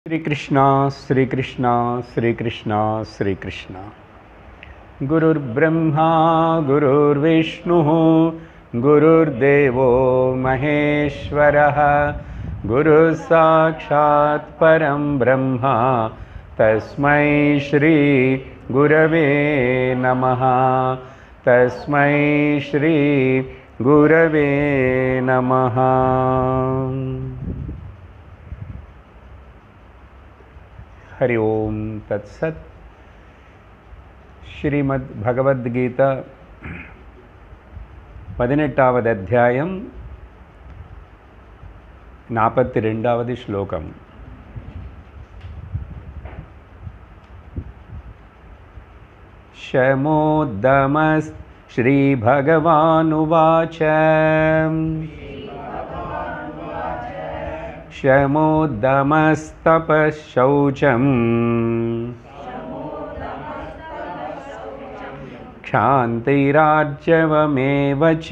श्रीकृष्णा श्रीकृष्णा श्रीकृष्णा श्रीकृष्णा गुरुर्ब्रह्मा गुरुर्विष्णुः गुरुर्देवो महेश्वरः गुरुः साक्षात् परं ब्रह्मा तस्मै श्रीगुरवे नमः तस्मै श्रीगुरवे नमः हरि ओम तत्सत् ஸ்ரீமத் பகவத்கீதா பதினெட்டாவது அத்தியாயம் நாற்பத்தி ரெண்டாவது ஸ்லோகம் शमोद्दमस् श्रीभगवानुवाच शमोद्दमस्तपःशौचम् क्षान्तिरार्जवमेव च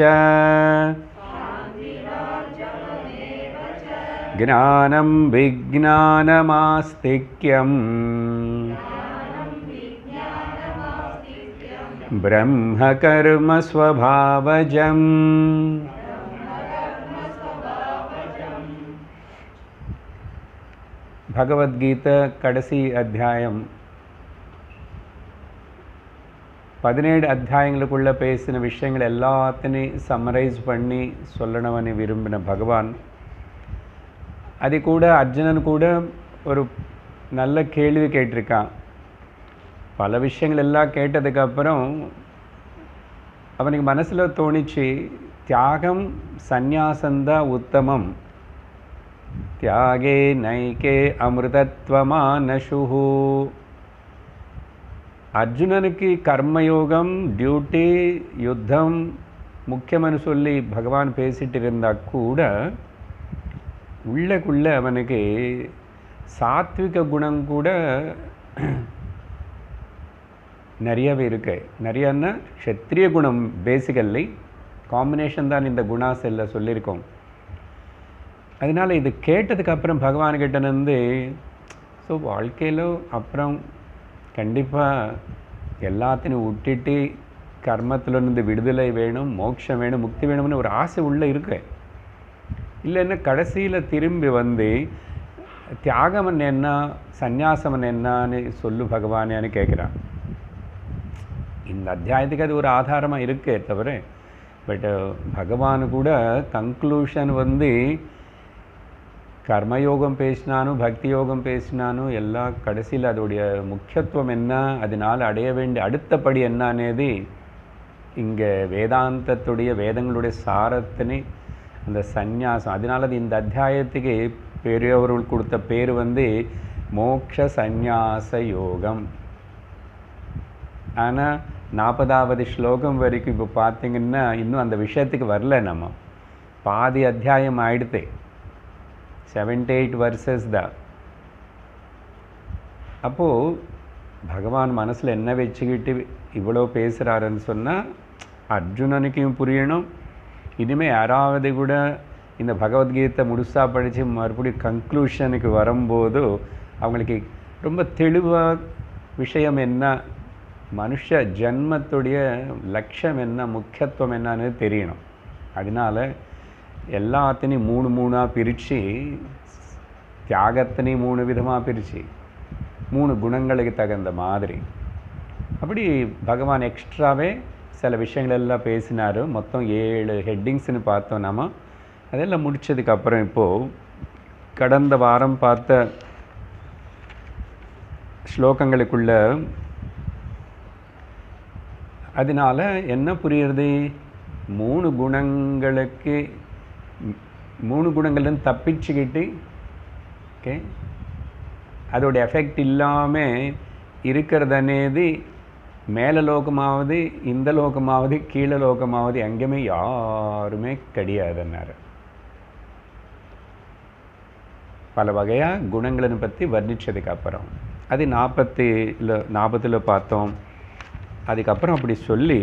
ज्ञानं विज्ञानमास्तिक्यम् ब्रह्मकर्मस्वभावजम् பகவத்கீதை கடைசி அத்தியாயம் பதினேழு அத்தியாயங்களுக்குள்ளே பேசின விஷயங்கள் எல்லாத்தையும் சம்மரைஸ் பண்ணி சொல்லணும்னு விரும்பின பகவான் அது கூட அர்ஜுனன் கூட ஒரு நல்ல கேள்வி கேட்டிருக்கான் பல விஷயங்கள் எல்லாம் கேட்டதுக்கப்புறம் அவனுக்கு மனசில் தோணிச்சு தியாகம் சந்நியாசந்தான் உத்தமம் தியாகே நைகே அமிர்தத்வமானஷுஹு அர்ஜுனனுக்கு கர்மயோகம் டியூட்டி யுத்தம் முக்கியம்னு சொல்லி பகவான் பேசிட்டு இருந்தா கூட உள்ளக்குள்ள அவனுக்கு சாத்விக குணம் கூட நிறையவே இருக்கு நிறையன்னா க்ஷத்ரிய குணம் பேசிக்கல்லி காம்பினேஷன் தான் இந்த குணாஸ் எல்லாம் சொல்லியிருக்கோம் அதனால இது கேட்டதுக்கு அப்புறம் பகவான் கிட்டேருந்து ஸோ வாழ்க்கையில் அப்புறம் கண்டிப்பாக எல்லாத்தையும் விட்டுட்டு கர்மத்திலிருந்து விடுதலை வேணும் மோட்சம் வேணும் முக்தி வேணும்னு ஒரு ஆசை உள்ளே இருக்கு இல்லைன்னா கடைசியில் திரும்பி வந்து தியாகம் என்ன சந்நியாசம் என்னன்னு சொல்லு பகவானேன்னு கேட்குறான் இந்த அத்தியாயத்துக்கு அது ஒரு ஆதாரமாக இருக்கே தவிர பட் பகவான் கூட கன்க்ளூஷன் வந்து கர்மயோகம் பேசினானும் பக்தி யோகம் பேசினானும் எல்லாம் கடைசியில் அதோடைய முக்கியத்துவம் என்ன அதனால் அடைய வேண்டிய அடுத்தபடி என்ன అనేది இங்கே வேதாந்தத்துடைய வேதங்களுடைய சாரத்தினை அந்த சந்நியாசம் அதனால அது இந்த அத்தியாயத்துக்கு பெரியவர்கள் கொடுத்த பேர் வந்து மோக்ஷ சந்நியாச யோகம் ஆனால் நாற்பதாவது ஸ்லோகம் வரைக்கும் இப்போ பார்த்தீங்கன்னா இன்னும் அந்த விஷயத்துக்கு வரல நம்ம பாதி அத்தியாயம் ஆயிடுத்து செவன்டி எயிட் வர்சஸ் தான் அப்போது பகவான் மனசில் என்ன வச்சுக்கிட்டு இவ்வளோ பேசுகிறாருன்னு சொன்னால் அர்ஜுனனுக்கும் புரியணும் இனிமேல் யாராவது கூட இந்த பகவத்கீதை முழுசாக படித்து மறுபடியும் கன்க்ளூஷனுக்கு வரும்போது அவங்களுக்கு ரொம்ப தெளிவாக விஷயம் என்ன மனுஷ ஜன்மத்துடைய லட்சியம் என்ன முக்கியத்துவம் என்னன்னு தெரியணும் அதனால் எல்லாத்தையும் மூணு மூணாக பிரித்து தியாகத்தினையும் மூணு விதமாக பிரித்து மூணு குணங்களுக்கு தகுந்த மாதிரி அப்படி பகவான் எக்ஸ்ட்ராவே சில விஷயங்கள் எல்லாம் பேசினார் மொத்தம் ஏழு ஹெட்டிங்ஸ்னு பார்த்தோம் நாம அதெல்லாம் முடித்ததுக்கப்புறம் இப்போது கடந்த வாரம் பார்த்த ஸ்லோகங்களுக்குள்ள அதனால் என்ன புரியுறது மூணு குணங்களுக்கு மூணு குணங்கள்லேருந்து தப்பிச்சுக்கிட்டு ஓகே அதோட எஃபெக்ட் இல்லாமல் இருக்கிறது అనేది மேல லோகமாவது இந்த லோகமாவது கீழே லோகமாவது எங்கேயுமே யாருமே கிடையாதுன்னாரு பல வகையாக குணங்களை பற்றி வர்ணித்ததுக்கு அப்புறம் அது நாற்பத்தில நாற்பத்தில் பார்த்தோம் அதுக்கப்புறம் அப்படி சொல்லி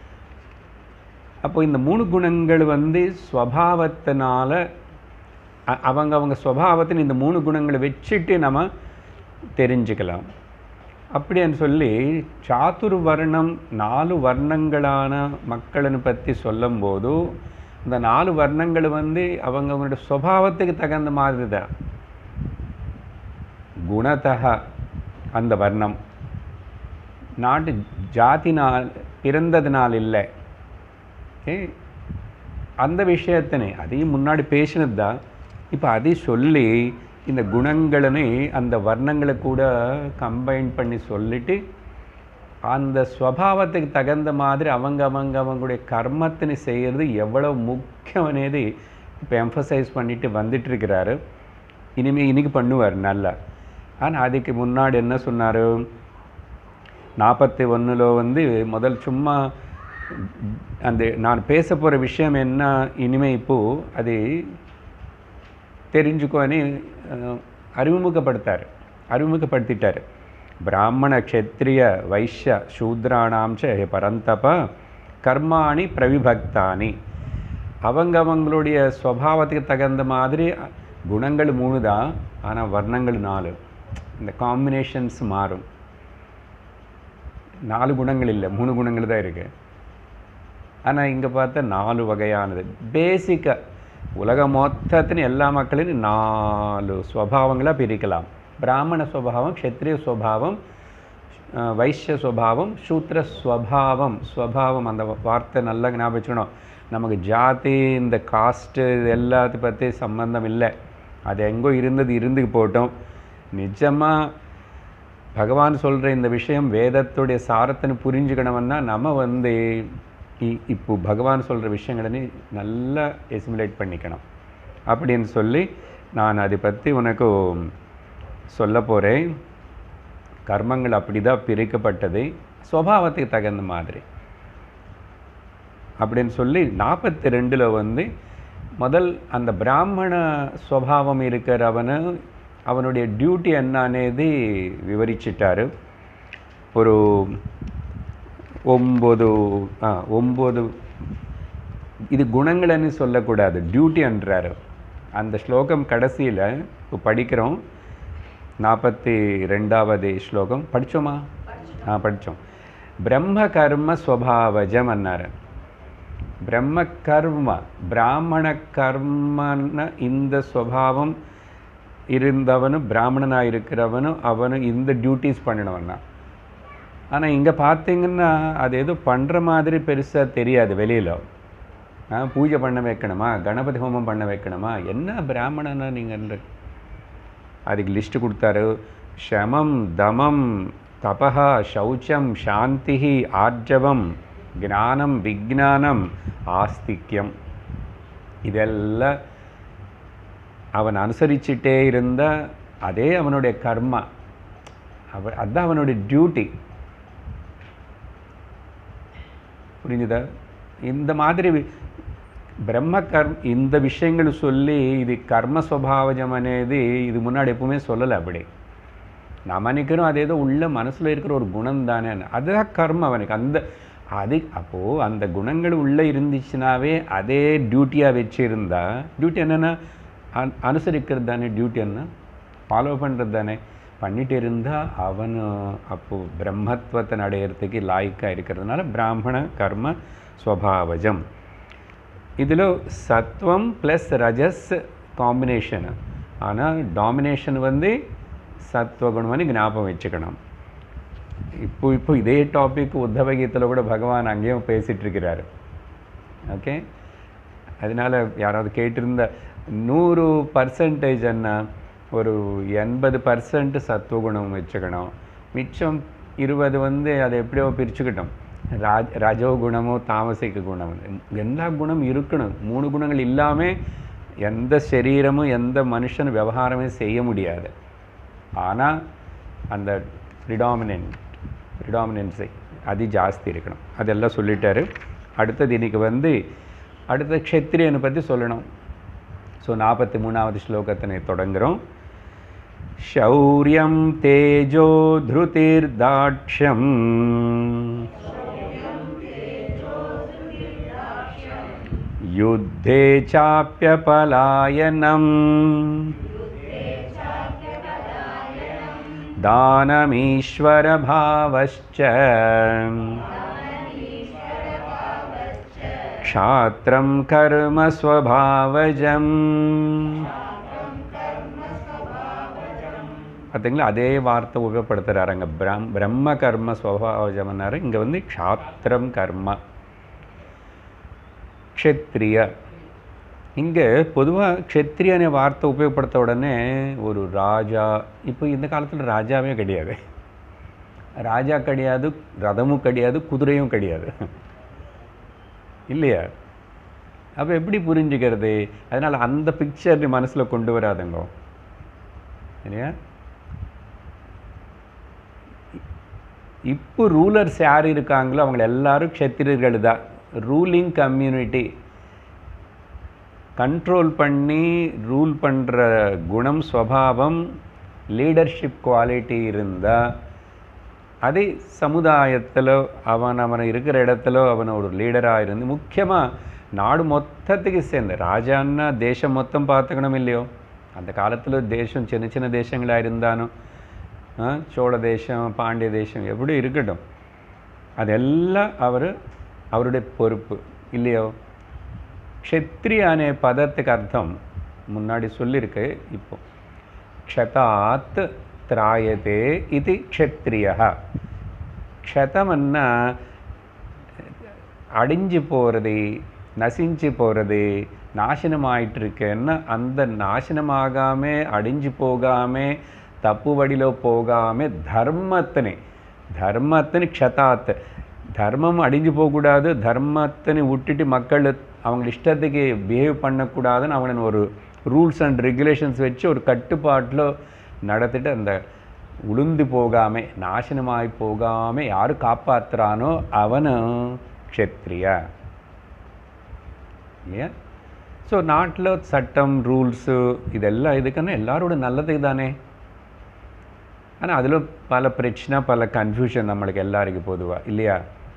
அப்போ இந்த மூணு குணங்கள் வந்து ஸ்வபாவத்தினால அ- அவங்க அவங்க சுபாவத்தின் இந்த மூணு குணங்களை வச்சுட்டு நம்ம தெரிஞ்சுக்கலாம் அப்படின்னு சொல்லி சாத்துர் வர்ணம் நாலு வர்ணங்களான மக்களின் பற்றி சொல்லும்போது இந்த நாலு வர்ணங்கள் வந்து அவங்க அவங்களோட சுபாவத்துக்கு தகுந்த மாதிரி தான் குணத்தக அந்த வர்ணம் நாட்டு ஜாதினால் பிறந்ததுனால் இல்லை ஓகே அந்த விஷயத்தினே அதையும் முன்னாடி பேசினது தான் இப்போ அதை சொல்லி இந்த குணங்களனை அந்த வர்ணங்களை கூட கம்பைன் பண்ணி சொல்லிட்டு அந்த ஸ்வபாவத்துக்கு தகுந்த மாதிரி அவங்க அவங்க அவங்களுடைய கர்மத்தினை செய்கிறது எவ்வளவு முக்கியம் అనేది இப்போ எம்ஃபசைஸ் பண்ணிட்டு வந்துட்டு இருக்கிறாரு இனிமேல் இன்னைக்கு பண்ணுவார் நல்லா ஆனால் அதுக்கு முன்னாடி என்ன சொன்னார் நாற்பத்தி ஒன்றில் வந்து முதல் சும்மா அந்த நான் பேச போகிற விஷயம் என்ன இனிமே இப்போது அது தெரிஞ்சுக்கோன்னு அஹ், அறிமுகப்படுத்தார் அறிமுகப்படுத்திட்டார் பிராமண க்ஷத்ரிய வைஷ்ய சூத்ராணாம் ச ஹே பரந்தப கர்மாணி பிரவிபக்தானி அவங்க அவங்களுடைய ஸ்வபாவத்துக்கு தகுந்த மாதிரி குணங்கள் மூணு தான் ஆனால் வர்ணங்கள் நாலு இந்த காம்பினேஷன்ஸ் மாறும் நாலு குணங்கள் இல்லை மூணு குணங்கள் தான் இருக்குது ஆனால் இங்கே பார்த்தா நாலு வகையானது பேசிக்காக உலகம் மொத்தத்தின் எல்லா மக்களையும் நாலு ஸ்வபாவங்களாக பிரிக்கலாம் பிராமண ஸ்வபாவம் க்ஷத்ரிய ஸ்வபாவம் அஹ், வைஷ்ய ஸ்வபாவம் சூத்திர ஸ்வபாவம் ஸ்வபாவம் அந்த வார்த்தை நல்லா ஞாபகம் வச்சுக்கணும் நமக்கு ஜாதி இந்த காஸ்ட்டு இது எல்லாத்தை பற்றி சம்பந்தம் இல்லை அது எங்கோ இருந்தது இருந்துக்கு போட்டோம் நிஜமாக பகவான் சொல்கிற இந்த விஷயம் வேதத்துடைய சாரத்தின்னு புரிஞ்சுக்கணும்னா நம்ம வந்து இ- இப்போ பகவான் சொல்கிற விஷயங்களை நல்லா எசிமுலேட் பண்ணிக்கணும் அப்படின்னு சொல்லி நான் அதை பற்றி உனக்கு சொல்ல போகிறேன் கர்மங்கள் அப்படி தான் பிரிக்கப்பட்டது சுவாவத்துக்கு தகுந்த மாதிரி அப்படின்னு சொல்லி நாற்பத்தி ரெண்டில் வந்து முதல் அந்த பிராமண ஸ்வபாவம் இருக்கிறவனு அவனுடைய டியூட்டி என்ன అనేది వివరించిட்டாరు ஒரு ஒம்பது ஆ ஒம்பது இது குணங்களன்னு சொல்லக்கூடாது டியூட்டி என்றாரு அந்த ஸ்லோகம் கடைசியில் இப்போ படிக்கிறோம் நாற்பத்தி ரெண்டாவது ஸ்லோகம் படித்தோமா ஆ படித்தோம் பிரம்ம கர்ம ஸ்வபாவஜம் அன்னாரு பிரம்ம கர்ம பிராமண கர்மன இந்த ஸ்வபாவம் இருந்தவனும் பிராமணனாக இருக்கிறவனும் அவனும் இந்த டியூட்டிஸ் பண்ணினவன் தான் ஆனால் இங்கே பார்த்தீங்கன்னா அது ஏதோ பண்ணுற மாதிரி பெருசாக தெரியாது வெளியில் ஆ பூஜை பண்ண வைக்கணுமா கணபதி ஹோமம் பண்ண வைக்கணுமா என்ன பிராமணனா நீங்கள் அதுக்கு லிஸ்ட்டு கொடுத்தாரு ஷமம் தமம் தபா சௌச்சம் சாந்தி ஆர்ஜவம் ஞானம் விஜானம் ஆஸ்திக்யம் இதெல்லாம் அவன் அனுசரிச்சுட்டே இருந்த அதே அவனுடைய கர்மா அவ அதுதான் அவனுடைய டியூட்டி புரிஞ்சுதா இந்த மாதிரி வி- బ్రహ్మ కర్మ இந்த விஷயங்கள் சொல்லி இது கர்ம ஸ்வபாவஜம் అనేది இது முன்னாடி எப்பவுமே சொல்லலை அப்படி நம்ம நினைக்கிறோம் அது ஏதோ உள்ள மனசில் இருக்கிற ஒரு குணம் தானே அதுதான் கர்மம் அவனுக்கு அந்த அது அப்போது அந்த குணங்கள் உள்ளே இருந்துச்சுனாவே அதே டியூட்டியாக வச்சுருந்தா டியூட்டி என்னென்னா அன் அனுசரிக்கிறது தானே டியூட்டி என்ன ஃபாலோ பண்ணுறது தானே பண்ணிட்டு இருந்தால் அவன் அப்போது பிரம்மத்துவத்தை அடையிறதுக்கு லாய்க்காக இருக்கிறதுனால பிராமண கர்ம ஸ்வபாவஜம் இதில் சத்வம் ப்ளஸ் ரஜஸ் காம்பினேஷன் ஆனால் டாமினேஷன் வந்து சத்வகுணம் అని జ్ఞాపకం வச்சுக்கணும் இப்போ இப்போ இதே டாபிக் உத்தவ கீதையில் கூட பகவான் அங்கேயும் பேசிட்டு இருக்கிறாரு ஓகே அதனால் யாராவது கேட்டிருந்த நூறு பர்சன்டேஜ் என்ன ஒரு எண்பது பர்சன்ட் சத்துவகுணம் வச்சுக்கணும் மிச்சம் இருபது வந்து அதை எப்படியோ பிரிச்சுக்கிட்டோம் ராஜ் ரஜோ குணமோ தாமசிக குணம் எல்லா குணம் இருக்கணும் மூணு குணங்கள் இல்லாமல் எந்த சரீரமும் எந்த மனுஷனும் விவகாரமே செய்ய முடியாது ஆனால் அந்த ப்ரிடாமினன்ட் ப்ரிடாமினன்ஸை அது ஜாஸ்தி இருக்கணும் அதெல்லாம் சொல்லிட்டாரு அடுத்தது இன்னைக்கு வந்து அடுத்த க்ஷத்ரியனை பற்றி சொல்லணும் ஸோ நாற்பத்தி மூணாவது ஸ்லோகத்தினை தொடங்குகிறோம் शौर्यं तेजो धृतिर्दाक्ष्यम् युद्धे चाप्यपलायनम् दानमीश्वरभावश्च क्षात्रं कर्म स्वभावजम् பார்த்தீங்களா அதே வார்த்தை உபயோகப்படுத்துகிறாரு அங்கே பிரம் பிரம்ம கர்ம ஸ்வபாவஜம்னாரு இங்கே வந்து க்ஷாத்திரம் கர்ம க்ஷத்ரிய இங்கே பொதுவாக க்ஷத்ரியனே வார்த்தை உபயோகப்படுத்த உடனே ஒரு ராஜா இப்போ இந்த காலத்தில் ராஜாவே கிடையாது ராஜா கிடையாது ரதமும் கிடையாது குதிரையும் கிடையாது இல்லையா அப்போ எப்படி புரிஞ்சுக்கிறது அதனால் அந்த பிக்சர் மனசில் கொண்டு வராதுங்க இல்லையா இப்போ ரூலர்ஸ் யார் இருக்காங்களோ அவங்க எல்லாரும் க்ஷத்திரியர்கள் தான் ரூலிங் கம்யூனிட்டி கண்ட்ரோல் பண்ணி ரூல் பண்ணுற குணம் ஸ்வபாவம் லீடர்ஷிப் குவாலிட்டி இருந்தால் அதே சமுதாயத்தில் அவன் அவன் இருக்கிற இடத்துல அவன் ஒரு லீடராக இருந்து முக்கியமாக நாடு மொத்தத்துக்கு சேர்ந்து ராஜான்னா தேசம் மொத்தம் பார்த்துக்கணும் இல்லையோ அந்த காலத்தில் தேசம் சின்ன சின்ன தேசங்களாக இருந்தாலும் ஆ, சோழ தேசம் பாண்டிய தேசம் எப்படி இருக்கட்டும் அதெல்லாம் அவர் அவருடைய பொறுப்பு இல்லையோ க்ஷத்ரிய அనే பதத்துக்கு அர்த்தம் முன்னாடி சொல்லியிருக்கு இப்போ க்ஷதாத் திராயதே இது க்ஷத்ரியா க்ஷதம்னா அடிஞ்சு போகிறது நசிஞ்சு போகிறது நாசனமாயிட்டு இருக்குன்னா அந்த நாசனமாகாம அடிஞ்சு போகாம தப்பு வழியில போகாம தர்மத்தினை தர்மத்தினு க்ஷதாத் தர்மம் அடிஞ்சு போகக்கூடாது தர்மத்தினை விட்டுட்டு மக்கள் அவங்க இஷ்டத்துக்கு பிஹேவ் பண்ணக்கூடாதுன்னு அவனை ஒரு ரூல்ஸ் அண்ட் ரெகுலேஷன்ஸ் வச்சு ஒரு கட்டுப்பாட்டில் நடத்திட்டு அந்த உளுந்து போகாமல் நாசனமாகி போகாமல் யார் காப்பாற்றுறானோ அவனும் க்ஷத்ரியா இல்லையா ஸோ நாட்டில் சட்டம் ரூல்ஸு இதெல்லாம் இதுக்குன்னா எல்லாரோட நல்லதுக்கு தானே ஆனால் அதில் பல பிரச்சனை பல கன்ஃபியூஷன் நம்மளுக்கு எல்லாருக்கும் பொதுவாக இல்லையா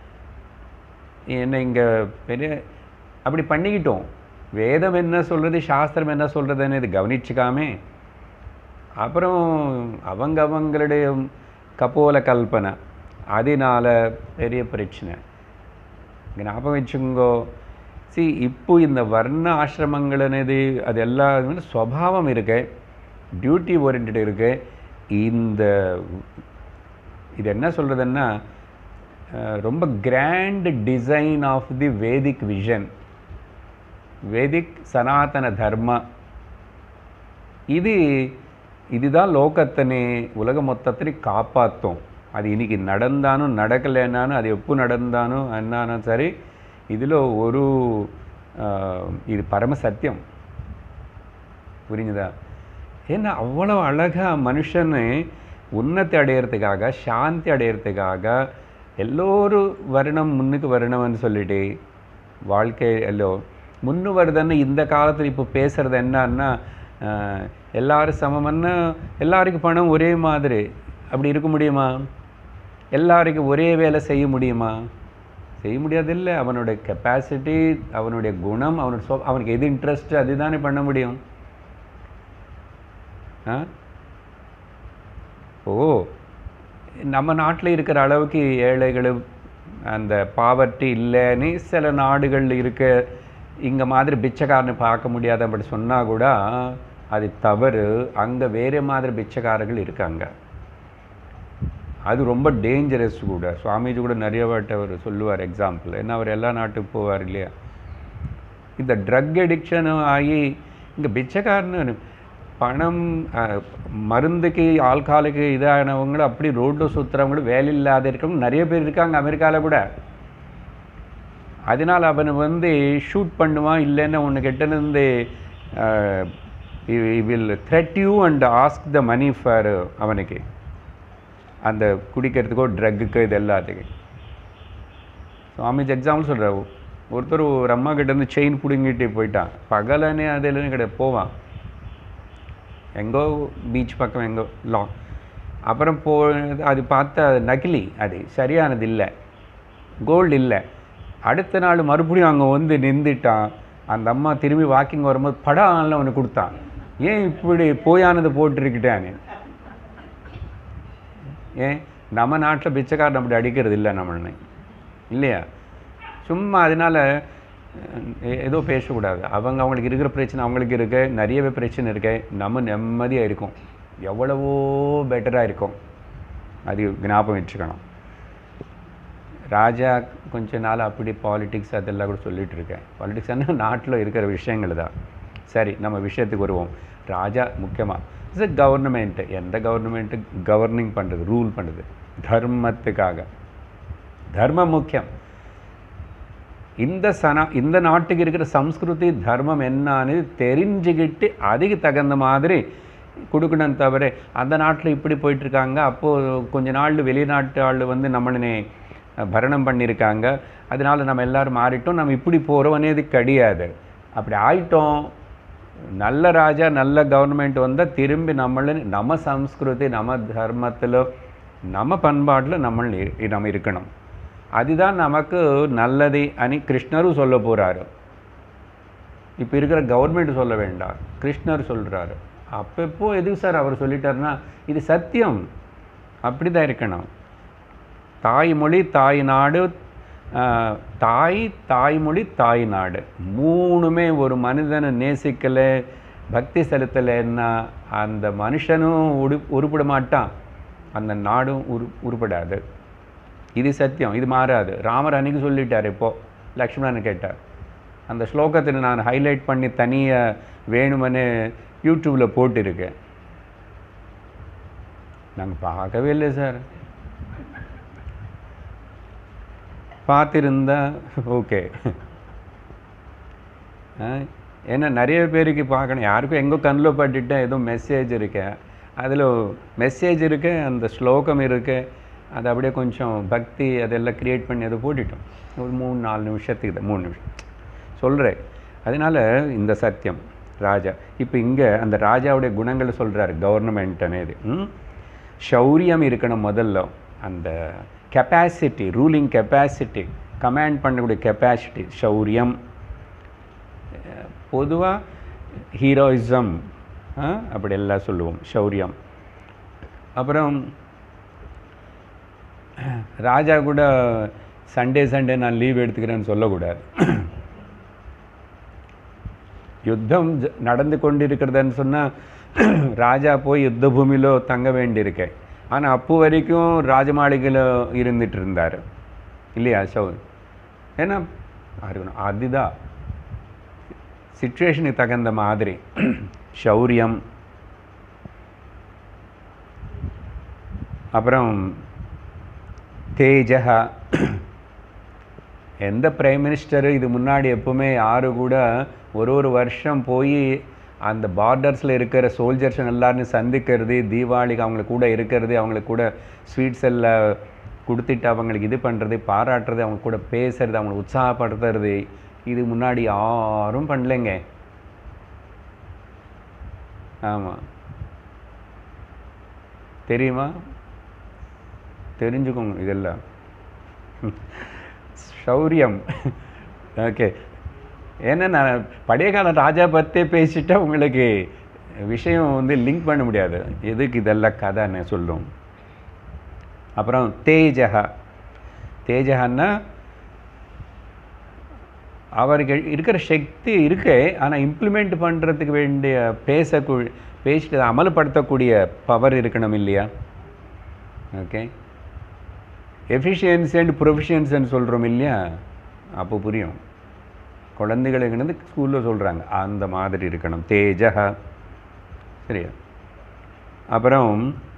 என்ன இங்கே பெரிய அப்படி பண்ணிக்கிட்டோம் வேதம் என்ன சொல்கிறது சாஸ்திரம் என்ன சொல்கிறதுன்னு இது கவனிச்சுக்காமே அப்புறம் அவங்க அவங்களுடைய கபோல கல்பனை அதனால பெரிய பிரச்சனை ஞாபகம் வச்சுங்கோ சி இப்போ இந்த வர்ண ஆசிரமங்கள் అనేది அது எல்லாம் வந்து ஸ்வபாவம் இருக்கு டியூட்டி ஓரியன்ட் இருக்கு இந்த இது என்ன சொல்கிறதுன்னா ரொம்ப grand design of the Vedic vision Vedic Sanatana Dharma இது இதுதான் லோகத்தனை உலக மொத்தத்தினை காப்பாற்றும் அது இன்னைக்கு நடந்தாலும் நடக்கலைன்னாலும் அது எப்போ நடந்தாலும் என்னாலும் சரி இதில் ஒரு ஆஹ், இது பரம சத்தியம் புரிஞ்சுதா ஏன்னா அவ்வளோ அழகாக மனுஷனு உன்னத்தை அடையிறதுக்காக சாந்தி அடையிறதுக்காக எல்லோரும் வரணும் முன்னுக்கு வரணும்னு சொல்லிட்டு வாழ்க்கை எல்லோ முன்னு வருதுன்னு இந்த காலத்தில் இப்போ பேசுகிறது என்னன்னா ஆஹ், எல்லாரும் சமம்னா எல்லாருக்கும் பணம் ஒரே மாதிரி அப்படி இருக்க முடியுமா எல்லாருக்கும் ஒரே வேலை செய்ய முடியுமா செய்ய முடியாதில்ல அவனுடைய கெப்பாசிட்டி அவனுடைய குணம் அவனுடைய சொ அவனுக்கு எது இன்ட்ரெஸ்ட் அதுதானே பண்ண முடியும் ஆ ஓ நம்ம நாட்டில் இருக்கிற அளவுக்கு ஏழைகள் அந்த பாவர்ட்டி இல்லைன்னு சில நாடுகள் இருக்க இங்கே மாதிரி பிச்சைக்காரனை பார்க்க முடியாத அப்படி சொன்னால் கூட அது தவறு அங்கே வேறு மாதிரி பிச்சைக்காரர்கள் இருக்காங்க அது ரொம்ப டேஞ்சரஸ் கூட சுவாமிஜி கூட நிறைய வாட்டி அவர் சொல்லுவார் எக்ஸாம்பிள் ஏன்னா அவர் எல்லா நாட்டுக்கு போவார் இல்லையா இந்த ட்ரக் அடிக்ஷனும் ஆகி இங்கே பிச்சைக்காரனு பணம் அஹ், மருந்துக்கு ஆல்காலுக்கு இதானவங்களும் அப்படி ரோட்டில் சுற்றுறவங்களும் வேலை இல்லாத இருக்கவங்க நிறைய பேர் இருக்காங்க அமெரிக்காவில் கூட அதனால் அவனை வந்து ஷூட் பண்ணுவான் இல்லைன்னா உன்னை கிட்டேருந்து will threat you and ask the money for அவனுக்கு அந்த குடிக்கிறதுக்கோ ட்ரக்குக்கோ இது எல்லாத்துக்கும் சுவாமிஜி எக்ஸாம்பிள் சொல்கிறார் ஒருத்தர் ஒரு அம்மா கிட்டேருந்து செயின் பிடுங்கிட்டு போயிட்டான் பகலனே அதில் கிடையாது போவான் எங்கோ பீச் பக்கம் எங்கோ லாங் அப்புறம் போ அது பார்த்தா அது நகிலி அது சரியானது இல்லை கோல்டு இல்லை அடுத்த நாள் மறுபடியும் அங்கே வந்து நின்றுட்டான் அந்த அம்மா திரும்பி வாக்கிங் வரும்போது படம் ஒன்று கொடுத்தான் ஏன் இப்படி போயானது போட்டிருக்கிட்டான்னு ஏன் நம்ம நாட்டில் பிச்சைக்காரன் அப்படி அடிக்கிறது இல்லை நம்மளை இல்லையா சும்மா அதனால அஹ், ஏதோ பேசக்கூடாது அவங்க அவங்களுக்கு இருக்கிற பிரச்சனை அவங்களுக்கு இருக்கு நிறையவே பிரச்சனை இருக்கு நம்ம நிம்மதியாக இருக்கும் எவ்வளவோ பெட்டராக இருக்கும் அது ஞாபகம் வச்சுக்கணும் ராஜா கொஞ்ச நாள் அப்படி பாலிடிக்ஸ் அதெல்லாம் கூட சொல்லிட்டு இருக்கேன் பாலிடிக்ஸ் நாட்டில் இருக்கிற விஷயங்கள் தான் சரி நம்ம விஷயத்துக்கு வருவோம் ராஜா முக்கியமாக இட்ஸ் கவர்மெண்ட் எந்த கவர்மெண்ட்டு கவர்னிங் பண்ணுறது ரூல் பண்ணுறது தர்மத்துக்காக தர்மம் முக்கியம் இந்த சனா இந்த நாட்டுக்கு இருக்கிற சம்ஸ்கிருதி தர்மம் என்னன்னு தெரிஞ்சுக்கிட்டு அதுக்கு தகுந்த மாதிரி கொடுக்கணும் தவிர அந்த நாட்டில் இப்படி போயிட்டுருக்காங்க அப்போது கொஞ்ச நாள் வெளிநாட்டு ஆள் வந்து நம்மளை பரணம் பண்ணியிருக்காங்க அதனால நம்ம எல்லாரும் மாறிட்டோம் நம்ம இப்படி போகிறோம் అనేది கிடையாது அப்படி ஆயிட்டோம் நல்ல ராஜா நல்ல கவர்மெண்ட் வந்தால் திரும்பி நம்மள நம்ம சம்ஸ்கிருதி நம்ம தர்மத்தில் நம்ம பண்பாட்டில் நம்ம இரு- நம்ம இருக்கணும் அதுதான் நமக்கு நல்லது అని கிருஷ்ணரும் சொல்ல போகிறாரு இப்போ இருக்கிற கவர்மெண்ட் சொல்ல வேண்டாம் கிருஷ்ணர் சொல்கிறாரு அப்பப்போ எதுக்கு சார் அவர் சொல்லிட்டாருன்னா இது சத்தியம் அப்படி தான் இருக்கணும் தாய்மொழி தாய் நாடு ஆஹ், தாய் தாய்மொழி தாய் நாடு மூணுமே ஒரு மனிதனை நேசிக்கலை பக்தி செலுத்தலைன்னா அந்த மனுஷனும் உரு உருப்பட மாட்டான் அந்த நாடும் உரு உருப்படாது இது சத்தியம் இது மாறாது ராமர் அன்னைக்கு சொல்லிட்டார் இப்போ லக்ஷ்மணன் கேட்டார் அந்த ஸ்லோகத்தை நான் ஹைலைட் பண்ணி தனியாக வேணுமனு யூடியூப்பில் போட்டிருக்கேன் நாங்கள் பார்க்கவே இல்லை சார் பார்த்திருந்தா ஓகே ஏன்னா நிறைய பேருக்கு பார்க்கணும் யாருக்கும் எங்கோ கண்ணில் பட்டுட்டேன் ஏதோ மெசேஜ் இருக்கு அதில் மெசேஜ் இருக்கு அந்த ஸ்லோகம் இருக்கு அது அப்படியே கொஞ்சம் பக்தி அதெல்லாம் க்ரியேட் பண்ணி அதை போட்டுட்டோம் ஒரு மூணு நாலு நிமிஷத்துக்கு தான் மூணு நிமிஷம் சொல்கிறேன் அதனால் இந்த சத்தியம் ராஜா இப்போ இங்கே அந்த ராஜாவுடைய குணங்களை சொல்கிறாரு கவர்னமெண்ட் అనేది ம்? சௌரியம் இருக்கணும் முதல்ல அந்த கெப்பாசிட்டி ரூலிங் கெப்பாசிட்டி கமாண்ட் பண்ணக்கூடிய கெப்பாசிட்டி சௌரியம் பொதுவாக ஹீரோயிசம் அப்படி எல்லாம் சொல்லுவோம் சௌரியம் அப்புறம் ராஜா கூட சண்டே சண்டே நான் லீவ் எடுத்துக்கிறேன்னு சொல்லக்கூடாது யுத்தம் ஜ- நடந்து கொண்டிருக்கிறதுன்னு சொன்னால் ராஜா போய் யுத்த பூமியிலோ தங்க வேண்டியிருக்கேன் ஆனால் அப்போ வரைக்கும் ராஜமாளிகையில் இருந்துட்டு இருந்தார் இல்லையா சௌ ஏன்னா இருக்கணும் அதுதான் சிச்சுவேஷனுக்கு தகுந்த மாதிரி சௌரியம் அப்புறம் தேஜகா எந்த பிரைம் மினிஸ்டர் இது முன்னாடி எப்பவுமே யாரு கூட ஒரு ஒரு வருஷம் போய் அந்த பார்டர்ஸில் இருக்கிற சோல்ஜர்ஸ் எல்லாரும் சந்திக்கிறது தீபாவளிக்கு அவங்களுக்கு கூட இருக்கிறது அவங்களுக்கு கூட ஸ்வீட்ஸ் எல்லாம் கொடுத்துட்டு அவங்களுக்கு இது பண்ணுறது பாராட்டுறது அவங்க கூட பேசுறது அவங்களை உற்சாகப்படுத்துறது இது முன்னாடி யாரும் பண்ணலைங்க ஆமாம் தெரியுமா தெரிஞ்சுக்கோங்க இதெல்லாம் சௌரியம் ஓகே ஏன்னா நான் பழைய கால ராஜா பற்றே பேசிட்டா உங்களுக்கு விஷயம் வந்து லிங்க் பண்ண முடியாது எதுக்கு இதெல்லாம் கதைன்னு சொல்லும் அப்புறம் தேஜகா தேஜகான்னா அவருக்கு இருக்கிற சக்தி இருக்கு ஆனால் இம்ப்ளிமெண்ட் பண்ணுறதுக்கு வேண்டிய பேசக்கூ பேசிட்டு அதை அமல்படுத்தக்கூடிய பவர் இருக்கணும் இல்லையா ஓகே எஃபிஷியன்சி அண்ட் ப்ரொஃபிஷியன்சின்னு சொல்கிறோம் இல்லையா அப்போ புரியும் குழந்தைகளுக்கு வந்து ஸ்கூலில் சொல்கிறாங்க அந்த மாதிரி இருக்கணும் தேஜகா சரியா அப்புறம்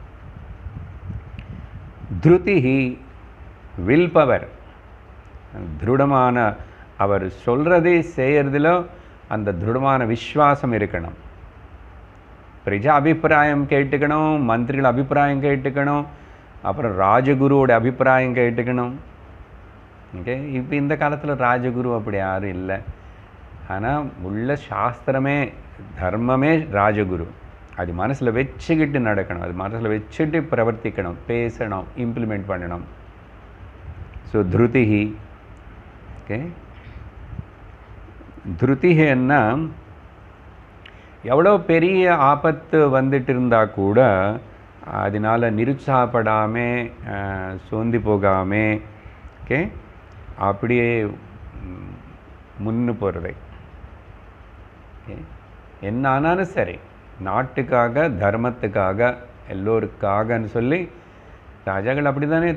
திருதிஹி வில் பவர் திருடமான அவர் சொல்கிறதே செய்யறதுல அந்த திருடமான விஸ்வாசம் இருக்கணும் பிரஜா அபிப்பிராயம் கேட்டுக்கணும் மந்திரிகள் அபிப்பிராயம் கேட்டுக்கணும் அப்புறம் ராஜகுருவோட அபிப்பிராயம் கேட்டுக்கணும் ஓகே இப்போ இந்த காலத்தில் ராஜகுரு அப்படி யாரும் இல்லை ஆனால் உள்ள சாஸ்திரமே தர்மமே ராஜகுரு அது மனசில் வச்சுக்கிட்டு நடக்கணும் அது மனசில் வச்சுட்டு பிரவர்த்திக்கணும் பேசணும் இம்ப்ளிமெண்ட் பண்ணணும் ஸோ திருதிஹி ஓகே திருத்திகன்னா எவ்வளோ பெரிய ஆபத்து வந்துட்டு இருந்தால் கூட அதனால் நிருத்சாகப்படாமல் சோர்ந்து போகாமல் ஓகே அப்படியே ம், முன்னு போகிறது ஓகே என்ன ஆனாலும் சரி நாட்டுக்காக தர்மத்துக்காக எல்லோருக்காகன்னு சொல்லி ராஜாக்கள் அப்படி தானே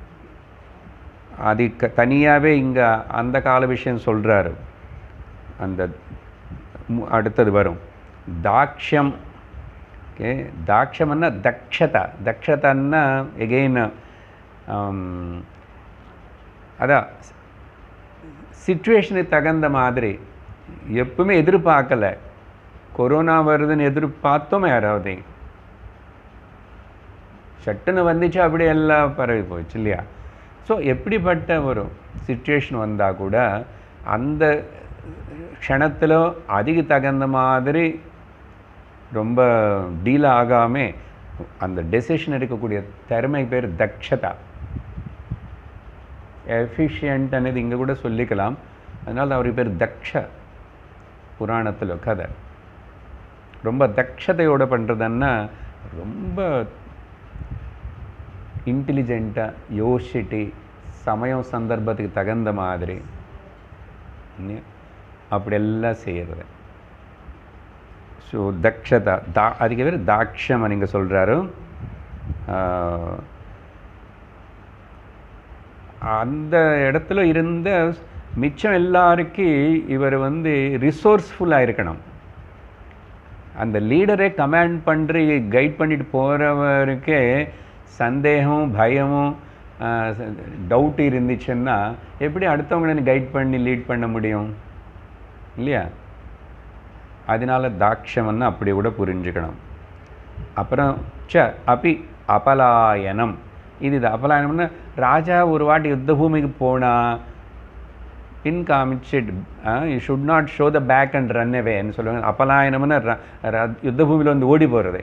அது க தனியாகவே இங்கே அந்த கால விஷயம் சொல்கிறாரு அந்த மு- அடுத்தது வரும் தாக்ஷம் ஓகே தாக்ஷம்னா தக்ஷதா தக்ஷதன்னா எகெயின் அதான் சுச்சுவேஷனுக்கு தகுந்த மாதிரி எப்பவுமே எதிர்பார்க்கல கொரோனா வருதுன்னு எதிர்பார்த்தோமே யாராவது சட்டுன்னு வந்துச்சு அப்படியே எல்லாம் பரவி போச்சு இல்லையா ஸோ எப்படிப்பட்ட ஒரு சுச்சுவேஷன் வந்தால் கூட அந்த க்ஷணத்தில் அதுக்கு தகுந்த மாதிரி ரொம்ப டீல் ஆகாமல் அந்த டெசிஷன் எடுக்கக்கூடிய திறமை பேர் தக்ஷதா எஃபிஷியன்ட் అనేది இங்கே கூட சொல்லிக்கலாம் அதனால் அவருக்கு பேர் தக்ஷ புராணத்தில் கதை ரொம்ப தக்ஷதையோட பண்ணுறதுன்னா ரொம்ப இன்டெலிஜென்ட்டாக யோசிச்சுட்டு சமயம் சந்தர்ப்பத்துக்கு தகுந்த மாதிரி இல்லையா? அப்படியெல்லாம் செய்கிறது ஸோ தக்ஷதா தா அதுக்கு பேர் தாக்ஷம் நீங்க சொல்கிறாரு அந்த இடத்துல இருந்த மிச்சம் எல்லாருக்கும் இவர் வந்து ரிசோர்ஸ்ஃபுல்லாக இருக்கணும் அந்த லீடரே கமாண்ட் பண்ணி கைட் பண்ணிட்டு போகிறவருக்கே சந்தேகம் பயமும் டவுட் இருந்துச்சுன்னா எப்படி அடுத்தவங்களை கைட் பண்ணி லீட் பண்ண முடியும் இல்லையா அதனால தாக்ஷம்னு அப்படி கூட புரிஞ்சுக்கணும் அப்புறம் ச அபி அபலாயனம் இது இது அபலாயனம்னா ராஜா ஒரு வாட்டி யுத்த பூமிக்கு போனா பின் காமிச்சிட்டு you should not show the back and run அவேன்னு சொல்லுவாங்க அபலாயனம்னு ர- ர- யுத்த பூமியில் வந்து ஓடி போகிறது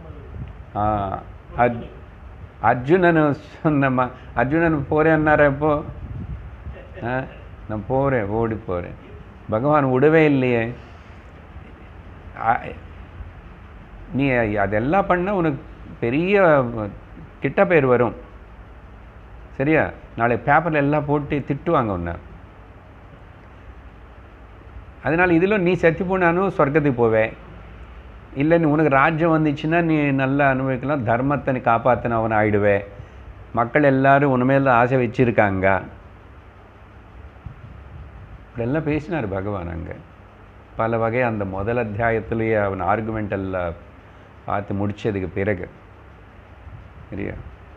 அர்ஜ் அர்ஜுனன் சொன்னம்மா அர்ஜுனன் போகிறேன்னார இப்போ ஆ, நான் போகிறேன் ஓடி போகிறேன் பகவான் விடவே இல்லையே ஆ, நீ அதெல்லாம் பண்ண உனக்கு பெரிய கிட்ட பேர் வரும் சரியா நாளை பேப்பரில் எல்லாம் போட்டு திட்டுவாங்க உன்னை அதனால் இதில் நீ செத்து போனாலும் சொர்க்கத்துக்கு போவே இல்லை நீ உனக்கு ராஜ்யம் வந்துச்சுன்னா நீ நல்லா அனுபவிக்கலாம் தர்மத்தை நீ காப்பாற்றினவன் ஆயிடுவே மக்கள் எல்லாரும் உண்மையில ஆசை வச்சிருக்காங்க இப்படியெல்லாம் பேசினார் பகவான் அங்கே பல வகை அந்த முதல் அத்தியாயத்திலேயே அவன் ஆர்குமெண்ட் எல்லாம் பார்த்து முடிச்சதுக்கு பிறகு சரியா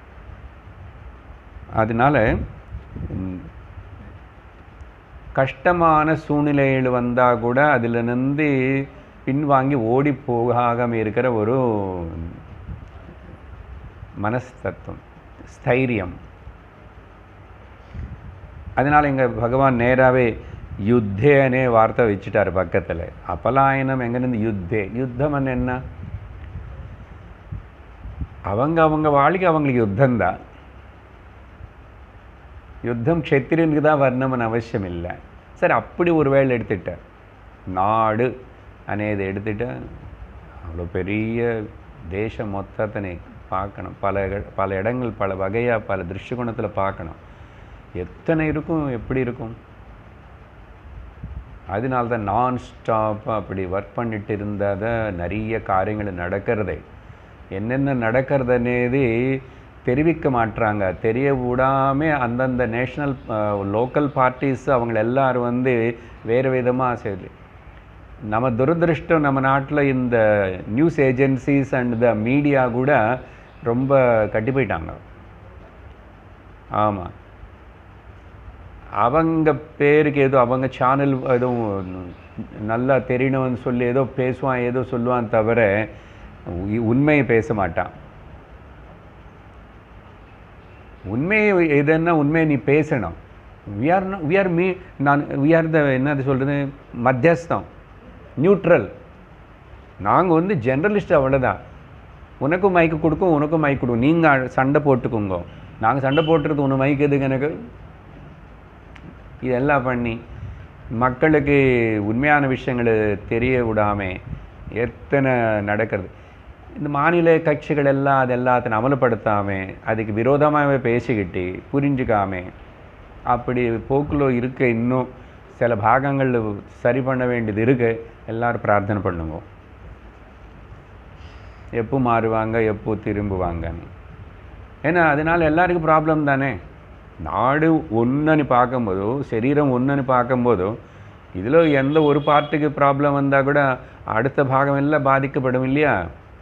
அதனால ம், கஷ்டமான சூழ்நிலைகள் வந்தால் கூட அதிலிருந்து பின்வாங்கி ஓடி போகாமல் இருக்கிற ஒரு மனஸ்தத்துவம் ஸ்தைரியம் அதனால் இங்கே பகவான் நேராகவே யுத்தேனே வார்த்தை வச்சுட்டார் பக்கத்தில் அபலாயனம் எங்கேருந்து யுத்தே யுத்தம் என்ன அவங்க அவங்க வாழ்க்கை அவங்களுக்கு யுத்தம்தான் யுத்தம் க்ஷத்திரியனுக்கு தான் வரணும்னு அவசியம் இல்லை சரி அப்படி ஒரு வேளை எடுத்துட்டார் நாடு అనేది எடுத்துட்டு அவ்வளோ பெரிய தேசம் மொத்தத்தினை பார்க்கணும் பல இட- பல இடங்கள் பல வகையாக பல திருஷ்டிகோணத்தில் பார்க்கணும் எத்தனை இருக்கும் எப்படி இருக்கும் அதனால தான் நான் ஸ்டாப்பாக அப்படி ஒர்க் பண்ணிட்டு இருந்தாத நிறைய காரியங்கள் நடக்கிறதே என்னென்ன நடக்கிறதுனேது தெரிவிக்க மாட்றாங்க தெரிய விடாமல் அந்தந்த நேஷ்னல் லோக்கல் பார்ட்டிஸ் அவங்க எல்லாரும் வந்து வேறு விதமாக சரி நம்ம துரதிருஷ்டம் நம்ம நாட்டில் இந்த news agencies and the media கூட ரொம்ப கட்டி போயிட்டாங்க ஆமாம் அவங்க பேருக்கு ஏதோ அவங்க சேனல் எதுவும் நல்லா தெரியணும்னு சொல்லி ஏதோ பேசுவான் ஏதோ சொல்லுவான் தவிர உ- உண்மையை பேச மாட்டான் உண்மையை எதுன்னா உண்மையை நீ பேசணும் we are we are me நான் வி ஆர் த என்னது சொல்கிறது மத்தியஸ்தம் நியூட்ரல் நாங்கள் வந்து ஜென்ரலிஸ்ட் அவ்வளோதான் உனக்கும் மைக்கு கொடுக்கும் உனக்கும் மைக் கொடுக்கும் நீங்கள் சண்டை போட்டுக்கோங்க நாங்கள் சண்டை போட்டுறது உனக்கு மைக் எதுக்கு எனக்கு இதெல்லாம் பண்ணி மக்களுக்கு உண்மையான விஷயங்களை தெரிய விடாம எத்தனை நடக்கிறது இந்த மாநில கட்சிகள் எல்லாம் அது எல்லாத்தையும் அமல்படுத்தாம அதுக்கு விரோதமாகவே பேசிக்கிட்டு புரிஞ்சுக்காம அப்படி போக்குல இருக்க இன்னும் சில பாகங்கள் சரி பண்ண வேண்டியது இருக்கு எல்லாரும் பிரார்த்தனை பண்ணுங்க எப்போ மாறுவாங்க எப்போ திரும்புவாங்கன்னு ஏன்னா அதனால எல்லாருக்கும் ப்ராப்ளம் தானே நாடு ஒன்றுன்னு பார்க்கும்போதோ சரீரம் ஒன்றுன்னு பார்க்கும்போதோ இதில் எந்த ஒரு பார்ட்டுக்கு ப்ராப்ளம் வந்தால் கூட அடுத்த பாகம் எல்லாம் பாதிக்கப்படும் இல்லையா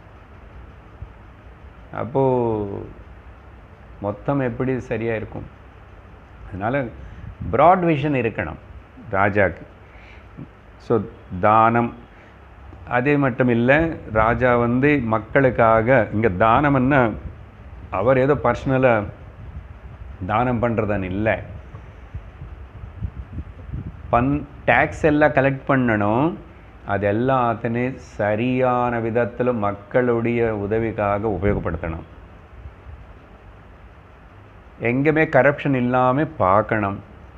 அப்போது மொத்தம் எப்படி சரியாக இருக்கும் அதனால் ப்ராட் விஷன் இருக்கணும் ராஜாக்கு ஸோ தானம் அதே மட்டும் இல்லை ராஜா வந்து மக்களுக்காக இங்கே தானம்னா அவர் ஏதோ பர்சனலாக தானம் பண்ணுறதுன்னு இல்லை பன் டேக்ஸ் எல்லாம் கலெக்ட் பண்ணணும் அது எல்லாத்தையும் சரியான விதத்தில் மக்களுடைய உதவிக்காக உபயோகப்படுத்தணும் எங்கேயுமே கரப்ஷன் இல்லாமல் பார்க்கணும்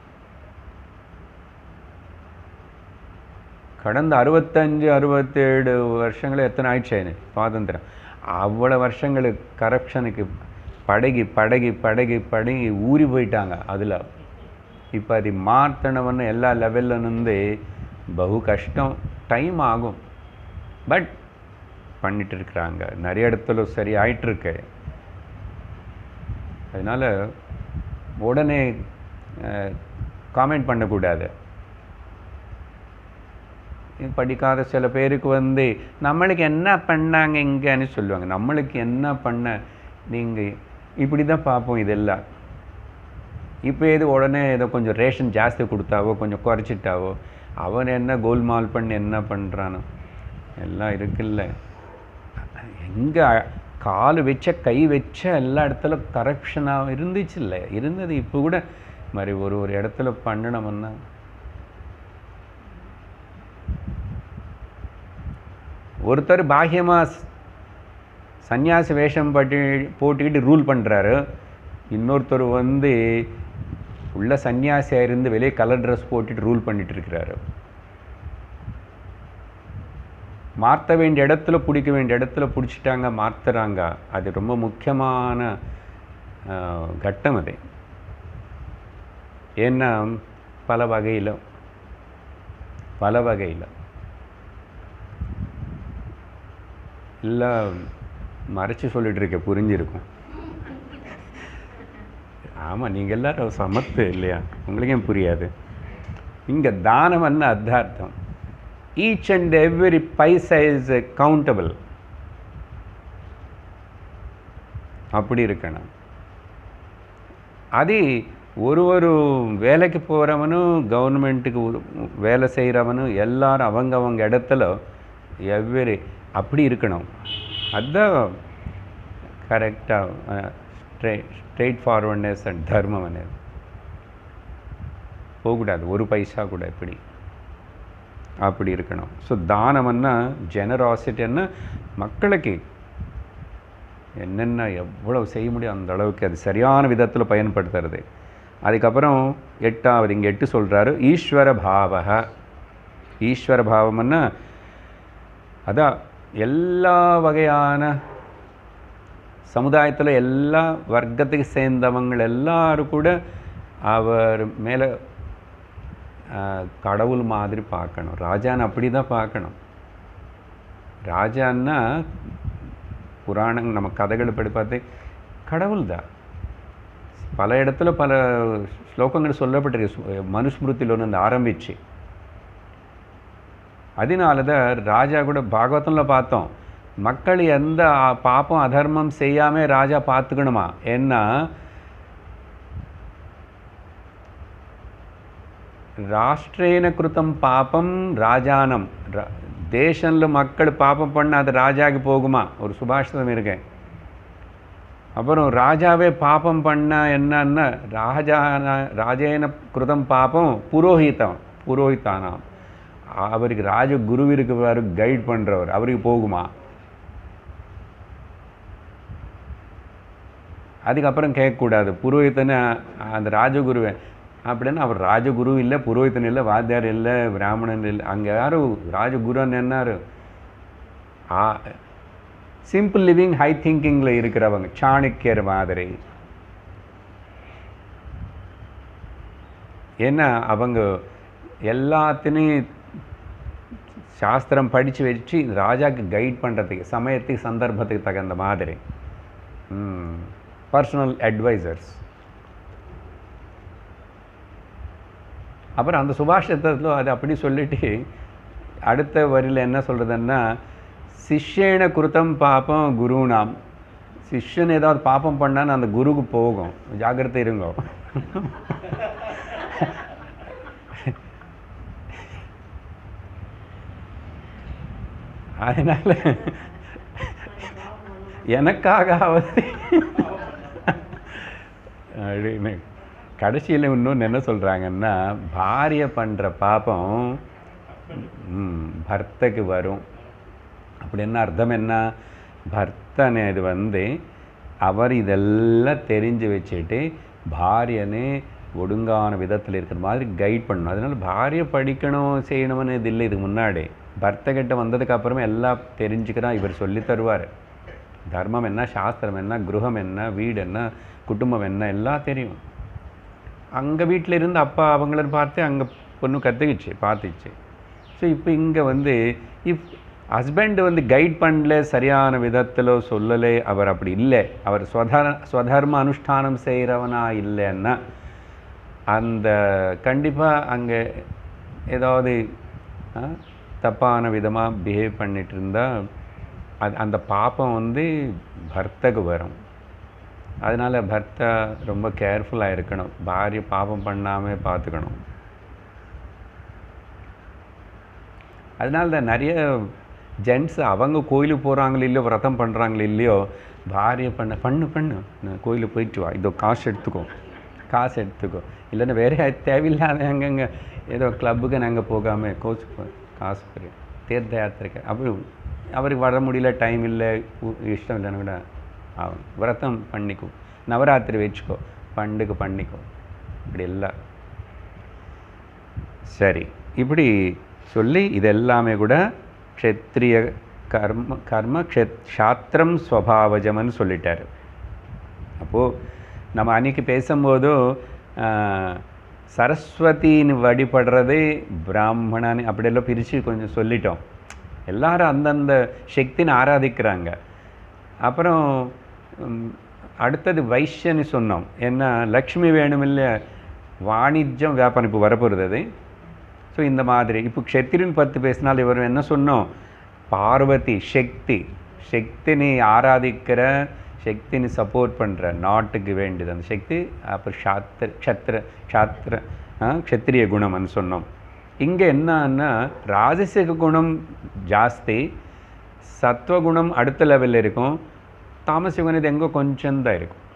கடந்த அறுபத்தஞ்சு அறுபத்தேழு வருஷங்கள் எத்தனை ஆயிடுச்சு சுவாதந்திரம் அவ்வளோ வருஷங்களுக்கு கரப்ஷனுக்கு படகி படகி படகி படகி ஊறி போயிட்டாங்க அதில் இப்போ அது மாற்றணும்னு எல்லா லெவல்ல இருந்து பகு கஷ்டம் டைம் ஆகும் பட் பண்ணிட்டு இருக்கிறாங்க நிறைய இடத்துல சரி ஆயிட்டுருக்கு அதனால் உடனே காமெண்ட் பண்ணக்கூடாது படிக்காத சில பேருக்கு வந்து நம்மளுக்கு என்ன பண்ணாங்க இங்கன்னு சொல்லுவாங்க நம்மளுக்கு என்ன பண்ண நீங்கள் இப்படி தான் பார்ப்போம் இதெல்லாம் இப்போ எது உடனே ஏதோ கொஞ்சம் ரேஷன் ஜாஸ்தி கொடுத்தாவோ கொஞ்சம் குறைச்சிட்டாவோ அவன் என்ன கோல்மால் பண்ணி என்ன பண்ணுறானோ எல்லாம் இருக்குல்ல எங்கே கால் வச்ச கை வச்ச எல்லா இடத்துல கரப்ஷனாக இருந்துச்சு இல்லை இருந்தது இப்போ கூட மாதிரி ஒரு ஒரு இடத்துல பண்ணணும்னா ஒருத்தர் பாஹ்யமாக சந்நியாசி வேஷம் பட்டி போட்டுக்கிட்டு ரூல் பண்ணுறாரு இன்னொருத்தர் வந்து உள்ள சன்னியாசியாக இருந்து வெளியே கலர் ட்ரெஸ் போட்டுட்டு ரூல் பண்ணிட்டு இருக்கிறாரு மாற்ற வேண்டிய இடத்துல பிடிக்க வேண்டிய இடத்துல பிடிச்சிட்டாங்க மாற்றுறாங்க அது ரொம்ப முக்கியமான ஆஹ், கட்டம் அது ஏன்னா பல வகையில் பல வகையில் எல்லாம் மறைச்சு சொல்லிட்டு இருக்க புரிஞ்சிருக்கும் ஆமாம் நீங்கள் எல்லாரும் சமத்து இல்லையா உங்களுக்கே புரியாது இங்கே தானம்னு அர்த்தார்த்தம் each and every paisa is countable அப்படி இருக்கணும் அது ஒரு ஒரு வேலைக்கு போகிறவனும் கவர்மெண்ட்டுக்கு வேலை செய்கிறவனும் எல்லாரும் அவங்க அவங்க இடத்துல எவ்வரி அப்படி இருக்கணும் அதுதான் கரெக்டாக ஸ்ட்ரெ ஸ்ட்ரெயிட் ஃபார்வர்ட்னஸ் அண்ட் தர்மம் అనేది போகக்கூடாது ஒரு பைசா கூட இப்படி அப்படி இருக்கணும் ஸோ தானம்னா ஜெனராசிட்டின்னா மக்களுக்கு என்னென்ன எவ்வளவு செய்ய முடியும் அந்த அளவுக்கு அது சரியான விதத்தில் பயன்படுத்துறது அதுக்கப்புறம் எட்டாவது இங்கே எட்டு சொல்கிறாரு ஈஸ்வர பாவக ஈஸ்வர பாவம்னா அதான் எல்லா வகையான சமுதாயத்தில் எல்லா வர்க்கத்துக்கு சேர்ந்தவங்க எல்லாரும் கூட அவர் மேலே கடவுள் மாதிரி பார்க்கணும் ராஜான்னு அப்படி தான் பார்க்கணும் ராஜான்னா புராணம் நம்ம கதைகள் படி பார்த்து கடவுள் தான் பல இடத்துல பல ஸ்லோகங்கள் சொல்லப்பட்டிருக்கு சு- மனுஸ்மிருதியில் ஒன்று இந்த ஆரம்பிச்சு அதனால தான் ராஜா கூட பாகவதம்ல பார்த்தோம் மக்கள் எந்த ஆ- பாப்பம் அதர்மம் செய்யாம ராஜா பார்த்துக்கணுமா ஏன்னா ராஷ்ட்ரேன கிருத்தம் பாப்பம் ராஜானம் ர- தேசంలో மக்கள் பாப்பம் பண்ண அது ராஜாக்கு போகுமா ஒரு சுபாஷிதம் இருக்கேன் அப்புறம் ராஜாவே பாப்பம் பண்ண என்னன்னா ராஜா ராஜேன கிருதம் பாப்பம் புரோஹிதம் புரோஹிதானாம் அவருக்கு ராஜ குருவிற்கு பாரு கைட் பண்றவர் அவருக்கு போகுமா அதுக்கப்புறம் கேட்கக்கூடாது புரோஹித்தனை அந்த ராஜகுருவை அப்படின்னு அவர் ராஜகுரு இல்லை புரோஹிதன் இல்லை வாத்தியார் இல்லை பிராமணன் இல்லை அங்கே யாரும் ராஜகுருன்னு என்னாரு சிம்பிள் லிவிங் ஹை திங்கிங்கில் இருக்கிறவங்க சாணக்கியர் மாதிரி ஏன்னா அவங்க எல்லாத்தினையும் சாஸ்திரம் படித்து வச்சு ராஜாக்கு கைட் பண்ணுறதுக்கு சமயத்துக்கு சந்தர்ப்பத்துக்கு தகுந்த மாதிரி பர்சனல் அட்வைசர்ஸ் அப்புறம் அந்த சுபாஷிதத்தில் அது அப்படி சொல்லிட்டு அடுத்த வரியில் என்ன சொல்கிறதுன்னா சிஷ்யேன குருத்தம் பாப்பம் குருனாம் சிஷ்யன் ஏதாவது பாப்பம் பண்ணான்னு அந்த குருக்கு போகும் ஜாக்கிரதை இருங்கோ அதனால எனக்காகவது அப்படின்னு கடைசியில் இன்னொன்று என்ன சொல்கிறாங்கன்னா பாரிய பண்ணுற பாப்பம் ம், பர்த்தக்கு வரும் அப்படின்னு அர்த்தம் என்ன பர்த்தனை இது வந்து அவர் இதெல்லாம் தெரிஞ்சு வச்சுட்டு பாரியனே ஒடுங்கான விதத்தில் இருக்கிற மாதிரி கைட் பண்ணணும் அதனால பாரிய படிக்கணும் செய்யணும்னு இது இல்லை இதுக்கு முன்னாடி பர்த்தகிட்ட வந்ததுக்கு அப்புறமே எல்லாம் தெரிஞ்சுக்கிறான் இவர் சொல்லி தருவார் தர்மம் என்ன சாஸ்திரம் என்ன குருகம் என்ன வீடு என்ன குடும்பம் என்ன எல்லாம் தெரியும் அங்கே வீட்டில் இருந்து அப்பா அவங்கள பார்த்து அங்கே பொண்ணு கற்றுக்கிச்சு பார்த்துச்சு ஸோ இப்போ இங்கே வந்து இப் ஹஸ்பண்ட் வந்து கைட் பண்ணல சரியான விதத்தில் சொல்லலை அவர் அப்படி இல்லை அவர் ஸ்வதர ஸ்வதர்ம அனுஷ்டானம் செய்கிறவனா இல்லைன்னா அந்த கண்டிப்பாக அங்கே ஏதாவது ஆ, தப்பான விதமாக பிஹேவ் பண்ணிட்டு இருந்தால் அது அந்த பாப்பம் வந்து பர்த்தக்கு வரும் அதனால் பர்த்தா ரொம்ப கேர்ஃபுல்லாக இருக்கணும் பாரிய பாபம் பண்ணாமல் பார்த்துக்கணும் அதனால தான் நிறைய ஜென்ட்ஸ் அவங்க கோயிலுக்கு போகிறாங்களோ இல்லையோ விரதம் பண்ணுறாங்களோ இல்லையோ பாரிய பண்ண பண்ணு பண்ணு நான் கோயிலுக்கு போயிட்டு வா இதோ காசு எடுத்துக்கோ காசு எடுத்துக்கோ இல்லைன்னா வேற தேவையில்லாத அங்கங்கே ஏதோ கிளப்புக்கு நாங்கள் போகாமல் கோச்சு போ காசு போய் தீர்த்த யாத்திரைக்கு அப்படி அவருக்கு வர முடியல டைம் இல்லை உ- இஷ்டம் இல்லைன்னு கூட ஆகும் விரதம் பண்ணிக்கோ நவராத்திரி வச்சுக்கோ பண்டுக்கு பண்ணிக்கோ இப்படி எல்லாம் சரி இப்படி சொல்லி இதெல்லாமே கூட க்ஷத்ரிய கர்ம கர்ம க்ஷத் சாத்திரம் ஸ்வபாவஜம்னு சொல்லிட்டாரு அப்போது நம்ம அன்னைக்கு பேசும்போதும் ஆஹ், சரஸ்வதின்னு வழிபடுறது பிராமணன் அப்படியெல்லாம் பிரித்து கொஞ்சம் சொல்லிட்டோம் எல்லாரும் அந்தந்த சக்தின்னு ஆராதிக்கிறாங்க அப்புறம் ம், அடுத்தது வைஷ்யன்னு சொன்னோம் என்ன லக்ஷ்மி வேணுமில்ல வாணிஜ்யம் வியாபாரம் இப்போ வரப்போகிறது அது ஸோ இந்த மாதிரி இப்போ க்ஷத்திரின்னு பத்து பேசினால் இவர் என்ன சொன்னோம் பார்வதி சக்தி சக்தினி ஆராதிக்கிற சக்தினி சப்போர்ட் பண்ணுற நாட்டுக்கு வேண்டியது அந்த சக்தி அப்புறம் சாத்திர க்ஷத்திர சாத்திர ஆ, க்ஷத்திரிய குணம்னு சொன்னோம் இங்கே என்னன்னா ராஜசிக குணம் ஜாஸ்தி சத்வகுணம் அடுத்த லெவலில் இருக்கும் தாமசிக குணம் இது எங்கோ கொஞ்சம் தான் இருக்கும்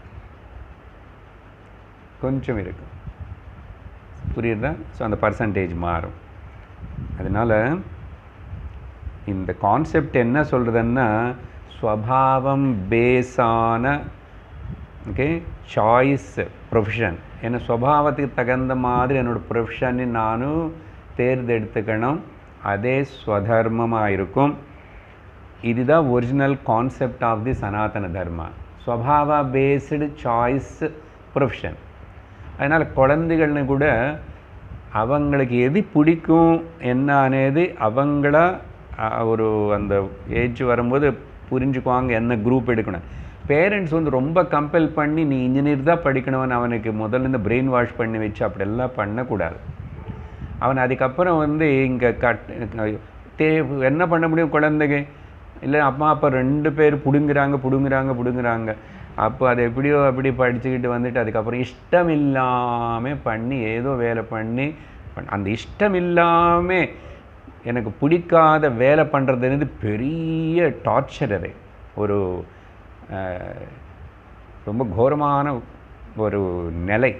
கொஞ்சம் இருக்கும் புரியுதா ஸோ அந்த பர்சன்டேஜ் மாறும் அதனால் இந்த கான்செப்ட் என்ன சொல்கிறதுன்னா ஸ்வபாவம் பேஸான ஓகே சாய்ஸ் ப்ரொஃபஷன் என்ன ஸ்வபாவத்துக்கு தகுந்த மாதிரி என்னோட ப்ரொஃபஷனை நானும் தேர்ந்தெடுத்துக்கணும் அதே ஸ்வதர்மமாக இருக்கும் இதுதான் original concept of the Sanatana Dharma ஸ்வபாவ பேஸ்டு சாய்ஸ் ப்ரொஃபஷன் அதனால் குழந்தைகள்னு கூட அவங்களுக்கு எது பிடிக்கும் என்ன అనేది அவங்கள அஹ், ஒரு அந்த ஏஜ் வரும்போது புரிஞ்சுக்குவாங்க என்ன குரூப் எடுக்கணும் பேரண்ட்ஸ் வந்து ரொம்ப கம்பல் பண்ணி நீ இன்ஜினியர் தான் படிக்கணும்னு அவனுக்கு முதல்ல இந்த பிரெயின் வாஷ் பண்ணி வச்சு அப்படியெல்லாம் பண்ணக்கூடாது அவன் அதுக்கப்புறம் வந்து இங்கே கட் தே என்ன பண்ண முடியும் குழந்தைங்க இல்லை அம்மா அப்பா ரெண்டு பேர் பிடுங்குறாங்க பிடுங்குறாங்க பிடுங்குறாங்க அப்போ அது எப்படியோ அப்படி படிச்சுக்கிட்டு வந்துட்டு அதுக்கப்புறம் இஷ்டம் இல்லாமல் பண்ணி ஏதோ வேலை பண்ணி பண்ண- அந்த இஷ்டம் இல்லாமல் எனக்கு பிடிக்காத வேலை பண்ணுறதுன்னு பெரிய டார்ச்சர் அது ஒரு அஹ், ரொம்ப கோரமான ஒரு நிலை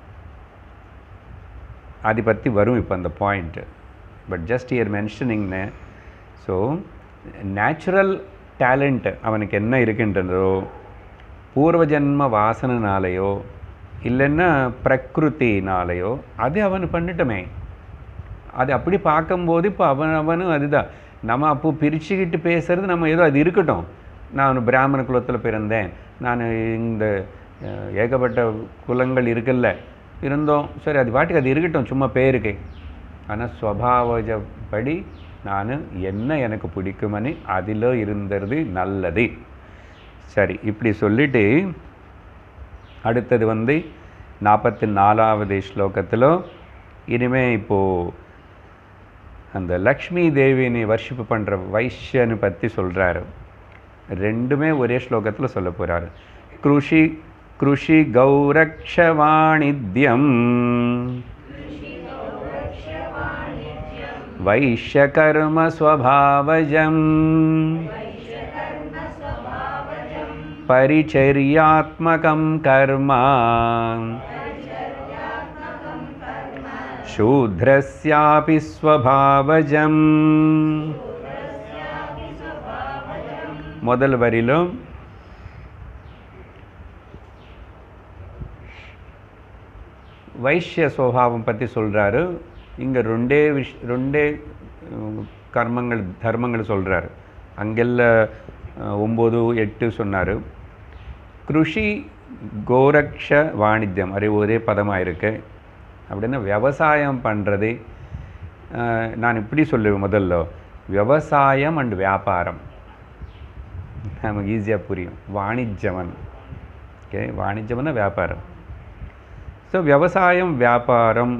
அது பற்றி வரும் இப்போ அந்த பாயிண்ட்டு பட் ஜஸ்ட் இயர் மென்ஷனிங்னு ஸோ நேச்சுரல் டேலண்ட் அவனுக்கு என்ன இருக்கின்றதோ பூர்வ ஜென்ம வாசனைனாலேயோ இல்லைன்னா பிரகிருத்தினாலேயோ அது அவன் பண்ணட்டுமே அது அப்படி பார்க்கும்போது இப்போ அவன் அவனும் அதுதான் நம்ம அப்போ பிரிச்சுக்கிட்டு பேசுறது நம்ம ஏதோ அது இருக்கட்டும் நான் பிராமண குலத்தில் பிறந்தேன் நான் இந்த அஹ், ஏகப்பட்ட குலங்கள் இருக்குல்ல இருந்தோம் சரி அது பாட்டுக்கு அது இருக்கட்டும் சும்மா பேருக்கு ஆனால் ஸ்வபாவஜப்படி நான் என்ன எனக்கு பிடிக்குமனு அதில் இருந்தது நல்லது சரி இப்படி சொல்லிட்டு அடுத்தது வந்து நாற்பத்தி நாலாவது ஸ்லோகத்தில் இனிமே இப்போது அந்த லக்ஷ்மி தேவினை வர்ஷிப் பண்ணுற வைஷ்யனை பற்றி சொல்கிறாரு ரெண்டுமே ஒரே ஸ்லோகத்தில் சொல்ல போகிறாரு கிருஷி கிருஷி கௌரக்ஷ வாணித்யம் வைஷ்யகர்ம ஸ்வபாவஜம் परिचर्यात्मकं कर्म शूद्रस्यापि स्वभावजम् முதல் வரிலும் வைஷ்ய சுவாவம் பற்றி சொல்கிறாரு இங்கே ரெண்டே விஷ் ரெண்டே உம், கர்மங்கள் தர்மங்கள் சொல்கிறாரு அங்கெல்ல அஹ், ஒம்பது எட்டு சொன்னார் கிருஷி கோரக்ஷ வாணிஜ்யம் அது ஒரே பதமாக இருக்கு அப்படின்னா விவசாயம் பண்ணுறது நான் இப்படி சொல்லுவேன் முதல்ல விவசாயம் அண்ட் வியாபாரம் நமக்கு ஈஸியாக புரியும் வாணிஜ்யமன் ஓகே வாணிஜ்யம்னா வியாபாரம் ஸோ விவசாயம் வியாபாரம்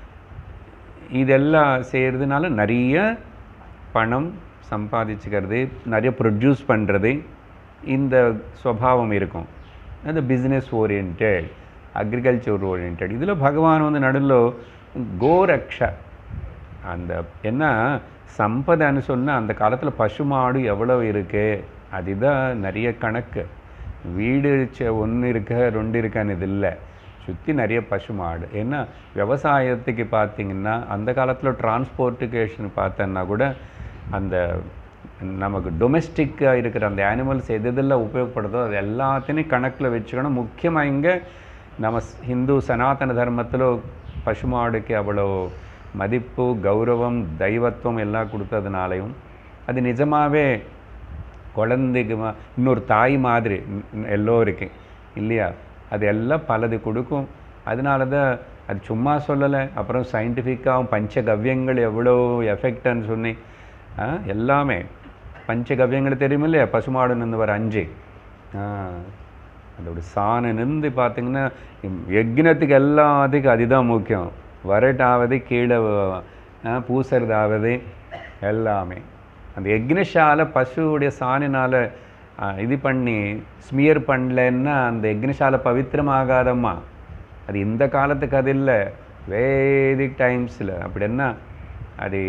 இதெல்லாம் செய்கிறதுனால நிறைய பணம் சம்பாதிச்சுக்கிறது நிறைய ப்ரொடியூஸ் பண்ணுறது இந்த சுவாவம் இருக்கும் அது பிஸ்னஸ் ஓரியன்ட் அக்ரிகல்ச்சர் ஓரியன்ட் இதில் பகவான் வந்து நடுவில் கோரக்ஷ அந்த என்ன சம்பதைன்னு சொன்னால் அந்த காலத்தில் பசுமாடு எவ்வளோ இருக்கு அதுதான் நிறைய கணக்கு வீடு ஒன்று இருக்க ரெண்டு இருக்கான்னு இது இல்லை சுற்றி நிறைய பசுமாடு ஏன்னா விவசாயத்துக்கு பார்த்தீங்கன்னா அந்த காலத்தில் டிரான்ஸ்போர்ட்டுகேஷன் பார்த்தோன்னா கூட அந்த நமக்கு டொமெஸ்டிக்காக இருக்கிற அந்த அனிமல்ஸ் எது எதெல்லாம் உபயோகப்படுதோ அது எல்லாத்தையும் கணக்கில் வச்சுக்கணும் முக்கியமாக இங்கே நம்ம ஸ்- ஹிந்து சனாதன தர்மத்தில் பசுமாடுக்கு அவ்வளோ மதிப்பு கௌரவம் தெய்வத்துவம் எல்லாம் கொடுத்ததுனாலையும் அது நிஜமாகவே குழந்தைக்கு மா- இன்னொரு தாய் மாதிரி ம், ம், எல்லோருக்கும் இல்லையா அது எல்லாம் பலது கொடுக்கும் அதனால தான் அது சும்மா சொல்லலை அப்புறம் சயின்டிஃபிக்காகவும் பஞ்சகவ்யங்கள் எவ்வளோ எஃபெக்ட்னு சொன்னி ஆ, எல்லாமே பஞ்சகவ்யங்கள் தெரியும் இல்லையா பசுமாடு நின்று வர அஞ்சு ஆ, அதோட சாணை நின்று பார்த்தீங்கன்னா யக்னத்துக்கு எல்லாத்துக்கும் அதுதான் முக்கியம் வரட்டாவது கீழே ஆ, பூசறதாவது எல்லாமே அந்த யக்னசாலை பசுவுடைய சாணினால் இது பண்ணி ஸ்மியர் பண்ணலன்னா அந்த யக்னசாலை பவித்திரமாகாதம்மா அது இந்த காலத்துக்கு அது இல்லை வேதிக் டைம்ஸில் அப்படின்னா அது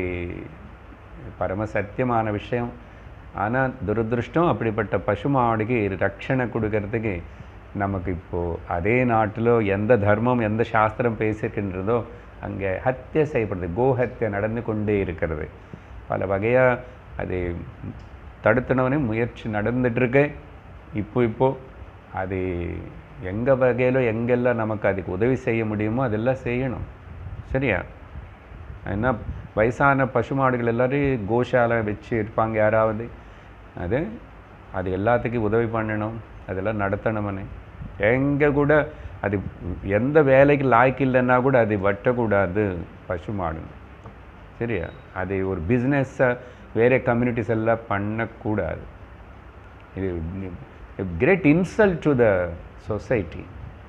பரம சத்தியமான விஷயம் ஆனால் துரதிருஷ்டம் அப்படிப்பட்ட பசுமாடுக்கு ரட்சணை கொடுக்கறதுக்கு நமக்கு இப்போது அதே நாட்டில் எந்த தர்மம் எந்த சாஸ்திரம் பேசியிருக்கின்றதோ அங்கே ஹத்தியை செய்யப்படுது கோஹத்தியை நடந்து கொண்டே இருக்கிறது பல வகையாக அது தடுத்தனவனே முயற்சி நடந்துட்டுருக்கு இப்போ இப்போ அது எங்கள் வகையில் எங்கெல்லாம் நமக்கு அதுக்கு உதவி செய்ய முடியுமோ அதெல்லாம் செய்யணும் சரியா என்ன வயசான பசுமாடுகள் எல்லாரும் கோஷாலை வச்சு இருப்பாங்க யாராவது அது அது எல்லாத்துக்கும் உதவி பண்ணணும் அதெல்லாம் நடத்தணும்னு எங்கே கூட அது எந்த வேலைக்கு லாய்க்கு இல்லைன்னா கூட அது வெட்டக்கூடாது பசுமாடு சரியா அது ஒரு பிஸ்னஸ்ஸை வேறு கம்யூனிட்டிஸ் எல்லாம் பண்ணக்கூடாது இது great insult to the society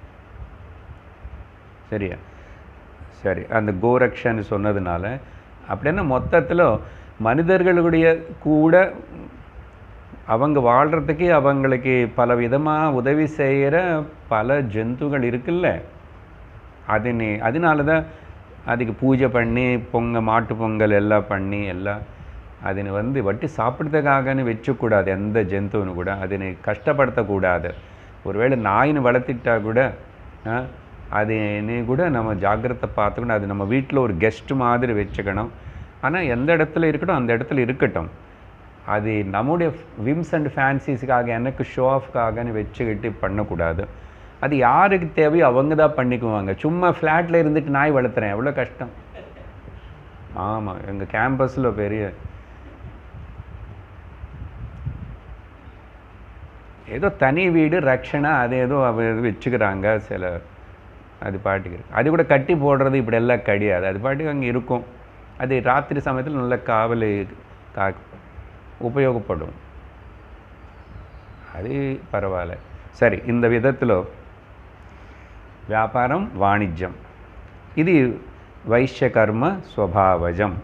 சரியா சரி அந்த கோரக்ஷன்னு சொன்னதுனால அப்படின்னா மொத்தத்தில் மனிதர்களுடைய கூட அவங்க வாழ்கிறதுக்கு அவங்களுக்கு பல விதமாக உதவி செய்கிற பல ஜந்துகள் இருக்குல்ல அது நீ அதனால தான் அதுக்கு பூஜை பண்ணி பொங்க மாட்டு பொங்கல் எல்லாம் பண்ணி எல்லாம் அதனை வந்து வட்டி சாப்பிட்றதுக்காகன்னு வச்சக்கூடாது எந்த ஜந்துன்னு கூட அதனை கஷ்டப்படுத்தக்கூடாது ஒருவேளை நாயின்னு வளர்த்திட்டா கூட ஆ, அதுன்னு கூட நம்ம ஜாக்கிரதை பார்த்துக்கணும் அது நம்ம வீட்டில் ஒரு கெஸ்ட் மாதிரி வச்சுக்கணும் ஆனால் எந்த இடத்துல இருக்கட்டும் அந்த இடத்துல இருக்கட்டும் அது நம்முடைய விம்ஸ் அண்ட் ஃபேன்சிஸ்க்காக எனக்கு ஷோ ஆஃப்காகன்னு வச்சுக்கிட்டு பண்ணக்கூடாது அது யாருக்கு தேவையோ அவங்க தான் பண்ணிக்குவாங்க சும்மா ஃப்ளாட்டில் இருந்துட்டு நாய் வளர்த்துறேன் எவ்வளோ கஷ்டம் ஆமாம் எங்கள் கேம்பஸில் பெரிய ஏதோ தனி வீடு ரக்ஷணா அது ஏதோ அவ இது வச்சுக்கிறாங்க சில அது பாட்டுக்கு இருக்கு அது கூட கட்டி போடுறது இப்படி எல்லாம் கிடையாது அது பாட்டுக்கு அங்கே இருக்கும் அது ராத்திரி சமயத்தில் நல்ல காவல் கா உபயோகப்படும் அது பரவாயில்ல சரி இந்த விதத்தில் வியாபாரம் வாணிஜ்யம் இது வைஷ்ய கர்ம ஸ்வபாவஜம்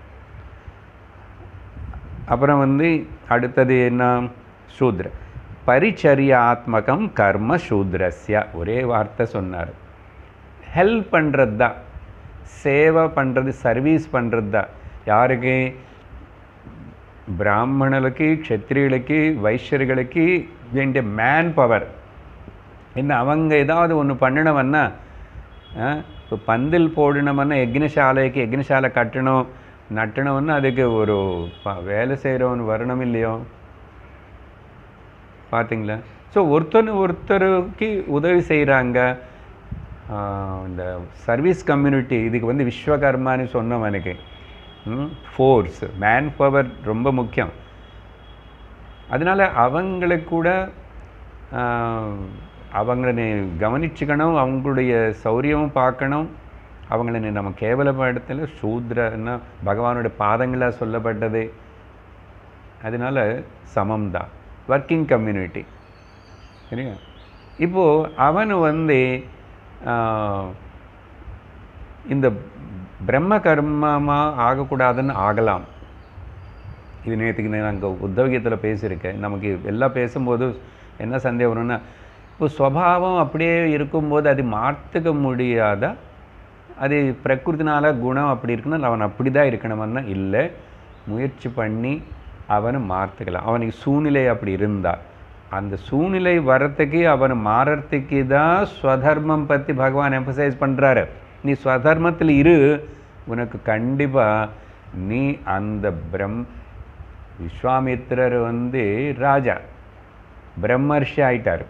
அப்புறம் வந்து அடுத்தது என்ன சூத்ர பரிச்சரியாத்மகம் கர்ம சூத்ரஸ்ய ஒரே வார்த்தை சொன்னார் ஹெல்ப் பண்ணுறது தான் சேவை பண்ணுறது சர்வீஸ் பண்ணுறது தான் யாருக்கு பிராமணர்களுக்கு க்ஷத்ரியுகளுக்கு வைஷ்யர்களுக்கு வேண்டிய மேன் பவர் என்ன அவங்க ஏதாவது ஒன்று பண்ணணுமன்னா இப்போ பந்தில் போடணுமன்னா யக்னசாலைக்கு யக்னசாலை கட்டணும் நட்டணும்னா அதுக்கு ஒரு ப- வேலை செய்கிறவன் வரணும் இல்லையோ பார்த்தீங்களா ஸோ ஒருத்தர் ஒருத்தருக்கு உதவி செய்கிறாங்க இந்த சர்வீஸ் கம்யூனிட்டி இதுக்கு வந்து விஸ்வகர்மான்னு சொன்னோம் எனக்கு ஃபோர்ஸ் மேன் பவர் ரொம்ப முக்கியம் அதனால் அவங்களுக்கு கூட ஆஹ், அவங்கள நீ கவனிச்சுக்கணும் அவங்களுடைய சௌரியமும் பார்க்கணும் அவங்கள நீ நம்ம கேவலப்படுத்தல சூத்ரன்னா பகவானுடைய பாதங்களாக சொல்லப்பட்டது அதனால சமம் தான் ஒர்க்கிங் கம்யூனிட்டி சரியா இப்போது அவன் வந்து ஆஹ், இந்த பிரம்ம கர்மமாக ஆகக்கூடாதுன்னு ஆகலாம் இது நேற்றுக்கு நான் அங்கே உத்தவகீதத்தில் பேசியிருக்கேன் நமக்கு எல்லாம் பேசும்போது என்ன சந்தேகம் வரும்னா இப்போ ஸ்வபாவம் அப்படியே இருக்கும்போது அது மாற்றுக்க முடியாதா அது பிரகிருத்தினால குணம் அப்படி இருக்குன்னா அவன் அப்படி தான் இருக்கணும்னா இல்லை முயற்சி பண்ணி அவனை மாற்றுக்கலாம் அவனுக்கு சூழ்நிலை அப்படி இருந்தா அந்த சூழ்நிலை வரத்துக்கு அவன் மாறத்துக்கு தான் ஸ்வதர்மம் பற்றி பகவான் எம்பசைஸ் பண்ணுறாரு நீ ஸ்வதர்மத்தில் இரு உனக்கு கண்டிப்பாக நீ அந்த பிரம் விஸ்வாமித்திரர் வந்து ராஜா பிரம்மர்ஷி ஆயிட்டார்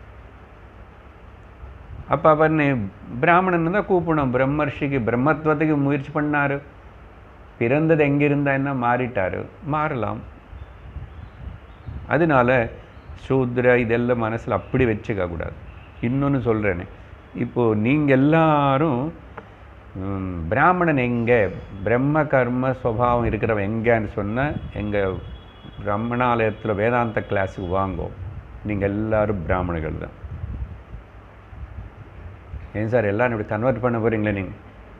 அப்போ அவன் பிராமணன் தான் கூப்பிடணும் பிரம்மர்ஷிக்கு பிரம்மத்துவத்துக்கு முயற்சி பண்ணார் பிறந்தது எங்கே இருந்தா என்ன மாறிட்டார் மாறலாம் அதனால சூத்ர இதெல்லாம் மனசில் அப்படி வச்சுக்க கூடாது இன்னொன்று சொல்கிறேனே இப்போது நீங்கள் எல்லாரும் ம், பிராமணன் எங்கே பிரம்ம கர்ம சுவாவம் இருக்கிறவன் எங்கேன்னு சொன்னால் எங்கள் பிரம்மணாலயத்தில் வேதாந்த கிளாஸுக்கு வாங்கோ நீங்கள் எல்லாரும் பிராமணர்கள் தான் ஏன் சார் எல்லாரும் இப்படி கன்வெர்ட் பண்ண போகிறீங்களே நீங்கள்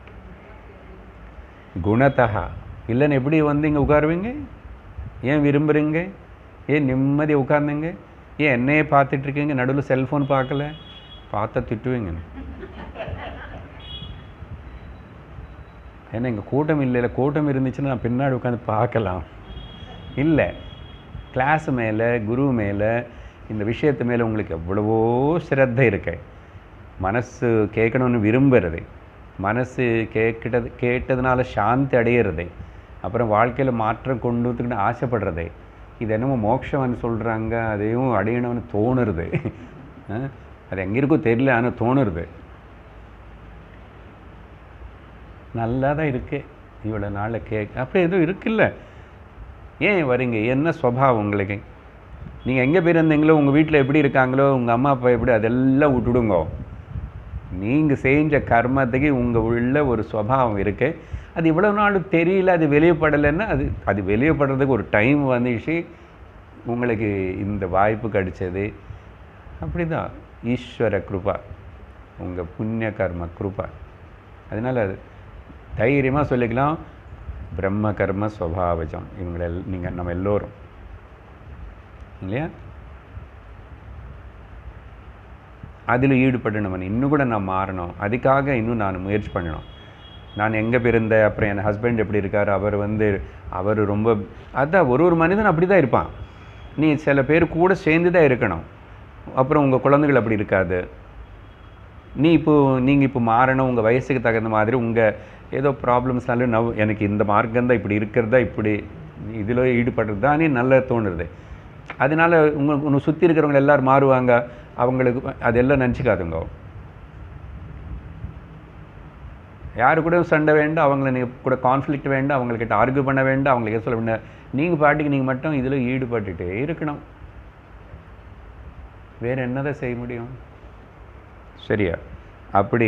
குணத்தகா இல்லைன்னு எப்படி வந்து இங்கே உட்காருவீங்க ஏன் விரும்புகிறீங்க ஏன் நிம்மதி உட்கார்ந்தீங்க ஏன் என்னையே பார்த்துட்டு இருக்கீங்க நடுவில் செல்ஃபோன் பார்க்கல பார்த்தா திட்டுவீங்க ஏன்னா இங்கே கூட்டம் இல்லை கூட்டம் இருந்துச்சுன்னா நான் பின்னாடி உட்காந்து பார்க்கலாம் இல்லை கிளாஸ் மேலே குரு மேலே இந்த விஷயத்து மேலே உங்களுக்கு எவ்வளவோ ஸ்ரத்தை இருக்கு மனசு கேட்கணும்னு விரும்புறது மனசு கேட்கிட்டது கேட்டதுனால சாந்தி அடையிறது அப்புறம் வாழ்க்கையில் மாற்றம் கொண்டு வந்துக்கிட்டு ஆசைப்படுறது இது என்னமோ மோட்சம்னு சொல்கிறாங்க அதையும் அடையணும்னு தோணுறது அஹ், அது எங்கே இருக்கோ தெரியல ஆனால் தோணுறது நல்லா தான் இருக்கு இவ்வளோ நாளில் கேக் அப்படி எதுவும் இருக்குல்ல ஏன் வரீங்க என்ன சுவாவம் உங்களுக்கு நீங்கள் எங்கே பிறந்தீங்களோ உங்கள் வீட்டில் எப்படி இருக்காங்களோ உங்கள் அம்மா அப்பா எப்படி அதெல்லாம் விட்டுடுங்க நீங்கள் செஞ்ச கர்மத்துக்கு உங்கள் உள்ள ஒரு சுவாவம் இருக்கு அது இவ்வளோ நாள் தெரியல அது வெளியப்படலைன்னா அது அது வெளியப்படுறதுக்கு ஒரு டைம் வந்துச்சு உங்களுக்கு இந்த வாய்ப்பு கிடைச்சது அப்படிதான் ஈஸ்வர கிருபா உங்கள் புண்ணிய கர்ம கிருபா அதனால் அது தைரியமாக சொல்லிக்கலாம் பிரம்ம கர்ம ஸ்வபாவஜம் இவங்களை நீங்கள் நம்ம எல்லோரும் இல்லையா அதில் ஈடுபடணும் இன்னும் கூட நான் மாறணும் அதுக்காக இன்னும் நான் முயற்சி பண்ணணும் நான் எங்கே பிறந்தேன் அப்புறம் என் ஹஸ்பண்ட் எப்படி இருக்கார் அவர் வந்து அவர் ரொம்ப அதான் ஒரு ஒரு மனிதன் அப்படி தான் இருப்பான் நீ சில பேர் கூட சேர்ந்து தான் இருக்கணும் அப்புறம் உங்கள் குழந்தைகள் அப்படி இருக்காது நீ இப்போ நீங்கள் இப்போ மாறணும் உங்கள் வயசுக்கு தகுந்த மாதிரி உங்கள் ஏதோ ப்ராப்ளம்ஸ்னாலும் நவ் எனக்கு இந்த மார்க்கம் தான் இப்படி இருக்கிறதா இப்படி இதில் ஈடுபடுறது தானே நல்லா தோணுறது அதனால உங்கள் உன்னை சுற்றி இருக்கிறவங்க எல்லாரும் மாறுவாங்க அவங்களுக்கு அதெல்லாம் நினச்சிக்காதுங்க யாரு கூட சண்டை வேண்டாம் அவங்கள நீ கூட கான்ஃப்ளிக்ட் வேண்டாம் அவங்கக்கிட்ட ஆர்கியூ பண்ண வேண்டாம் அவங்களுக்கு எது சொல்ல வேண்டாம் நீங்கள் பாட்டுக்கு நீங்கள் மட்டும் இதில் ஈடுபட்டுட்டே இருக்கணும் வேறு என்னதை செய்ய முடியும் சரியா அப்படி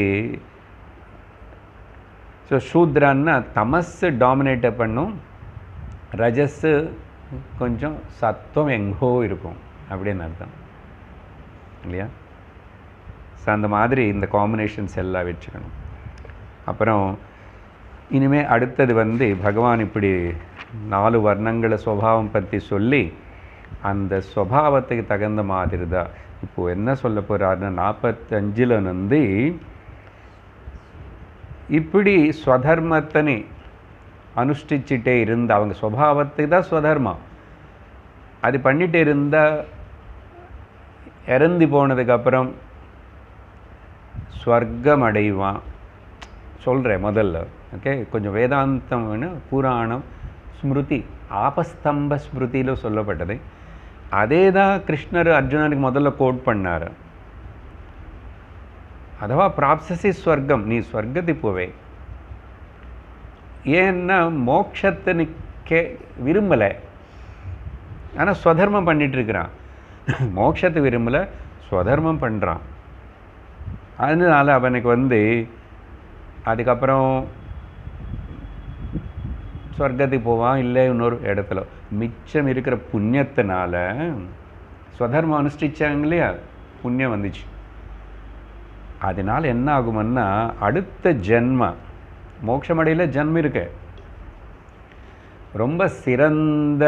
ஸோ சூத்ரான்னா தமஸு டாமினேட்டை பண்ணும் ரஜஸு கொஞ்சம் சத்தம் எங்கோ இருக்கும் அப்படின்னு அர்த்தம் இல்லையா ஸோ அந்த மாதிரி இந்த காம்பினேஷன்ஸ் எல்லாம் வச்சுக்கணும் அப்புறம் இனிமே அடுத்தது வந்து பகவான் இப்படி நாலு வர்ணங்களை சுவாவம் பற்றி சொல்லி அந்த சுவாவத்துக்கு தகுந்த மாதிரி தான் இப்போது என்ன சொல்ல போகிறாருன்னா நாற்பத்தஞ்சில் வந்து இப்படி ஸ்வதர்மத்தனை அனுஷ்டிச்சுட்டே இருந்த அவங்க சுவாவத்துக்கு தான் ஸ்வதர்மம் அது பண்ணிட்டு இருந்தால் இறந்து போனதுக்கப்புறம் ஸ்வர்க்கம் அடைவான் சொல்கிறேன் முதல்ல ஓகே கொஞ்சம் வேதாந்தம் வேணும் புராணம் ஸ்மிருதி ஆபஸ்தம்ப ஸ்மிருதியில் சொல்லப்பட்டது அதே தான் கிருஷ்ணர் அர்ஜுனனுக்கு முதல்ல கோட் பண்ணார் அதுவா பிராப்சசி ஸ்வர்க்கம் நீ ஸ்வர்க்கத்துக்கு போவே ஏன்னா மோட்சத்தை நீ கே விரும்பலை ஆனால் ஸ்வதர்மம் பண்ணிட்டு இருக்கிறான் மோட்சத்தை விரும்பலை ஸ்வதர்மம் பண்ணுறான் அதனால அவனுக்கு வந்து அதுக்கப்புறம் சொர்க்கத்துக்கு போவான் இல்லை இன்னொரு இடத்துல மிச்சம் இருக்கிற புண்ணியத்தினால ஸ்வதர்மம் அனுஷ்டிச்சாங்க இல்லையா புண்ணியம் வந்துச்சு அதனால் என்ன ஆகுமன்னா அடுத்த ஜென்ம மோட்சமடையில் ஜென்மம் இருக்கு ரொம்ப சிறந்த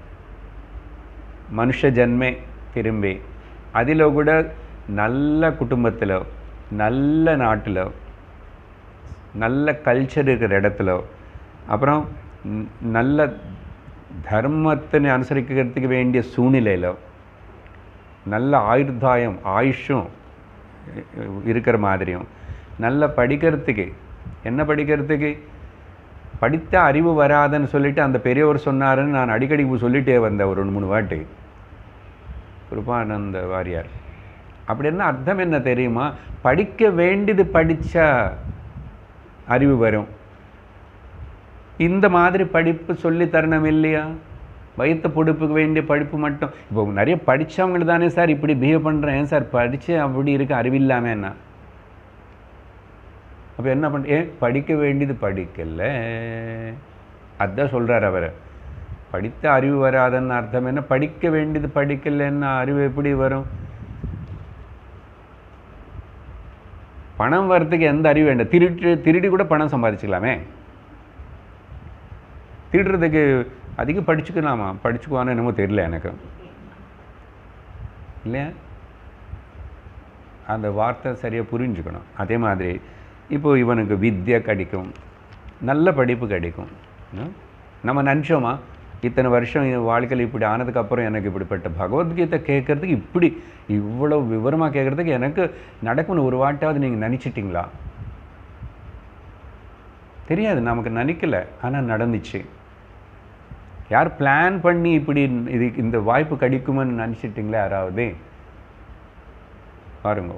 மனுஷ ஜென்மே திரும்பி அதில் கூட நல்ல குடும்பத்தில் நல்ல நாட்டில் நல்ல கல்ச்சர் இருக்கிற இடத்துல அப்புறம் ந- நல்ல தர்மத்தை அனுசரிக்கிறதுக்கு வேண்டிய சூழ்நிலையில் நல்ல ஆயுர்தாயம் ஆயுஷும் இருக்கிற மாதிரியும் நல்ல படிக்கிறதுக்கு என்ன படிக்கிறதுக்கு படித்த அறிவு வராதுன்னு சொல்லிட்டு அந்த பெரியவர் சொன்னாருன்னு நான் அடிக்கடி சொல்லிட்டே வந்தேன் ஒரு ரெண்டு மூணு வாட்டி கிருபானந்த வாரியார் அப்படி என்ன அர்த்தம் என்ன தெரியுமா படிக்க வேண்டியது படித்தா அறிவு வரும் இந்த மாதிரி படிப்பு சொல்லி தரணும் இல்லையா வயிற்று பொடுப்புக்கு வேண்டிய படிப்பு மட்டும் இப்போ நிறைய படித்தவங்களுக்கு தானே சார் இப்படி பிஹேவ் பண்ணுறேன் ஏன் சார் படித்து அப்படி இருக்க அறிவில்லாமல் என்ன அப்போ என்ன பண்ண ஏன் படிக்க வேண்டியது படிக்கல அதான் சொல்கிறார் அவர் படித்த அறிவு வராதன்னு அர்த்தம் என்ன படிக்க வேண்டியது படிக்கலைன்னா அறிவு எப்படி வரும் பணம் வர்றதுக்கு எந்த அறிவு வேண்டாம் திருட்டு திருடி கூட பணம் சம்பாதிச்சுக்கலாமே திருடுறதுக்கு அதிகம் படிச்சுக்கலாமா படிச்சுக்குவான்னு என்னமோ தெரியல எனக்கு இல்லையா அந்த வார்த்தை சரியாக புரிஞ்சுக்கணும் அதே மாதிரி இப்போ இவனுக்கு வித்யை கிடைக்கும் நல்ல படிப்பு கிடைக்கும் ம்? நம்ம நினச்சோமா இத்தனை வருஷம் என் வாழ்க்கையில் இப்படி ஆனதுக்கப்புறம் எனக்கு இப்படிப்பட்ட பகவத்கீதை கேட்குறதுக்கு இப்படி இவ்வளோ விவரமாக கேட்குறதுக்கு எனக்கு நடக்கும்னு ஒரு வாட்டாவது நீங்கள் நினச்சிட்டிங்களா தெரியாது நமக்கு நினைக்கல ஆனால் நடந்துச்சு யார் பிளான் பண்ணி இப்படி இது இந்த வாய்ப்பு கிடைக்குமென்னு நினச்சிட்டிங்களா யாராவது பாருங்க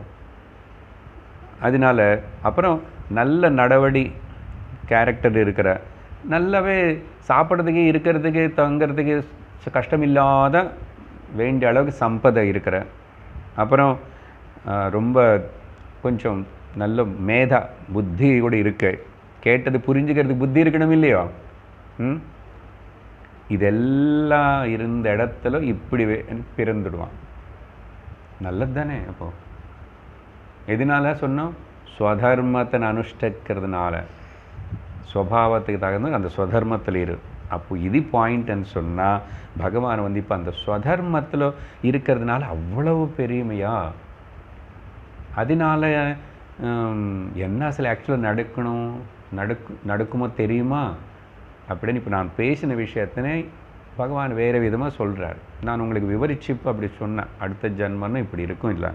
அதனால அப்புறம் நல்ல நடவடி கேரக்டர் இருக்கிற நல்லாவே சாப்பிட்றதுக்கு இருக்கிறதுக்கு தங்கிறதுக்கு ச- கஷ்டமில்லாத வேண்டிய அளவுக்கு சம்பதை இருக்கிற அப்புறம் ஆ, ரொம்ப கொஞ்சம் நல்ல மேதா புத்தி கூட இருக்கு கேட்டது புரிஞ்சுக்கிறதுக்கு புத்தி இருக்கணும் இல்லையோ ம் இதெல்லாம் இருந்த இடத்துல இப்படி வே- பிறந்துடுவான் நல்லது தானே அப்போ எதனால சொன்னோம் ஸ்வதர்மத்தை அனுஷ்டிக்கிறதுனால ஸ்வபாவத்துக்கு தகுந்த அந்த ஸ்வதர்மத்தில் இரு அப்போ இது பாயிண்ட்னு சொன்னால் பகவான் வந்து இப்போ அந்த ஸ்வதர்மத்தில் இருக்கிறதுனால அவ்வளவு பெருமையா அதனால ஹம், என்ன சில ஆக்சுவலாக நடக்கணும் நடக்கு நடக்குமோ தெரியுமா அப்படின்னு இப்போ நான் பேசின விஷயத்தினே பகவான் வேறு விதமாக சொல்கிறார் நான் உங்களுக்கு விவரிச்சு இப்போ அப்படி சொன்னேன் அடுத்த ஜென்மன்னு இப்படி இருக்கும் இல்லை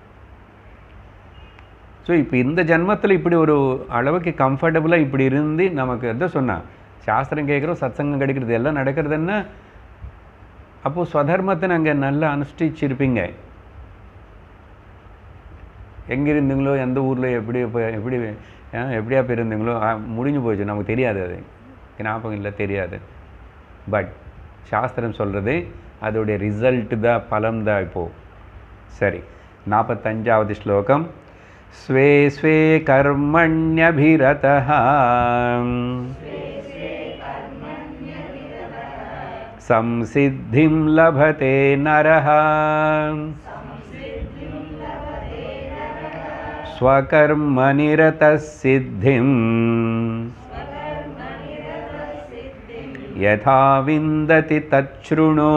ஸோ இப்போ இந்த ஜென்மத்தில் இப்படி ஒரு அளவுக்கு கம்ஃபர்டபுளாக இப்படி இருந்து நமக்கு எதை சொன்னான் சாஸ்திரம் கேட்குறோம் சத்சங்கம் கிடைக்கிறது எல்லாம் நடக்கிறது என்ன அப்போது ஸ்வதர்மத்தை நாங்கள் நல்லா அனுஷ்டிச்சிருப்பீங்க எங்கே இருந்தீங்களோ எந்த ஊரில் எப்படி இப்போ எப்படி ஆ, எப்படியா போய் இருந்தீங்களோ ஆ, முடிஞ்சு போச்சு நமக்கு தெரியாது அது ஞாபகம் இல்லை தெரியாது பட் சாஸ்திரம் சொல்கிறது அதோடைய ரிசல்ட் தான் பலம் தான் இப்போது சரி நாற்பத்தஞ்சாவது ஸ்லோகம் ஸ்வே ஸ்வே கர்மண்யபிரதः संसिद्धिं लभते नरः स्वकर्मनिरतः सिद्धिं यथा विन्दति तच्छृणु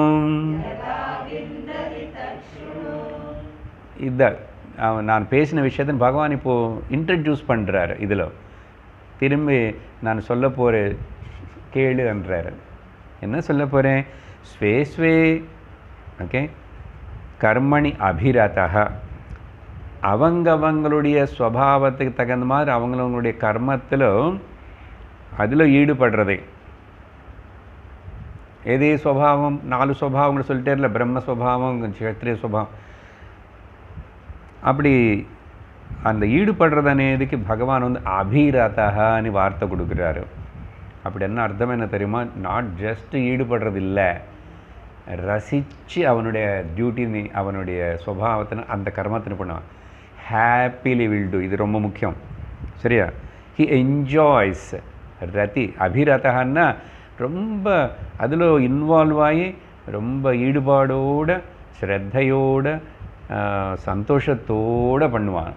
இத அவன் நான் பேசின விஷயத்தை பகவான் இப்போது இன்ட்ரடியூஸ் பண்ணுறாரு இதில் திரும்பி நான் சொல்ல போகிற கேளு என்றாரு என்ன சொல்ல போகிறேன் ஸ்வே ஸ்வே ஓகே கர்மணி அபிரதா அவங்க அவங்களுடைய ஸ்வபாவத்துக்கு தகுந்த மாதிரி அவங்களுடைய கர்மத்தில் அதில் ஈடுபடுறது எதே ஸ்வபாவம் நாலு ஸ்வபாவங்கள் சொல்லிட்டே இல்லை பிரம்ம ஸ்வபாவம் க்ஷத்ரிய ஸ்வபாவம் அப்படி அந்த ஈடுபடுறது అనేதுக்கு பகவான் வந்து அபிரதகான்னு வார்த்தை கொடுக்குறாரு அப்படி என்ன அர்த்தம் என்ன தெரியுமா நாட் ஜஸ்ட் ஈடுபடுறது இல்லை ரசித்து அவனுடைய டியூட்டி அவனுடைய சுபாவத்தின அந்த கர்மத்தின பண்ணுவான் ஹாப்பிலி வில் டூ இது ரொம்ப முக்கியம் சரியா ஹி என்ஜாய்ஸ் ரதி அபிரதகன்னா ரொம்ப அதில் இன்வால்வ் ஆகி ரொம்ப ஈடுபாடோட ஸ்ரத்தையோட ஆஹ், சந்தோஷத்தோட பண்ணுவான்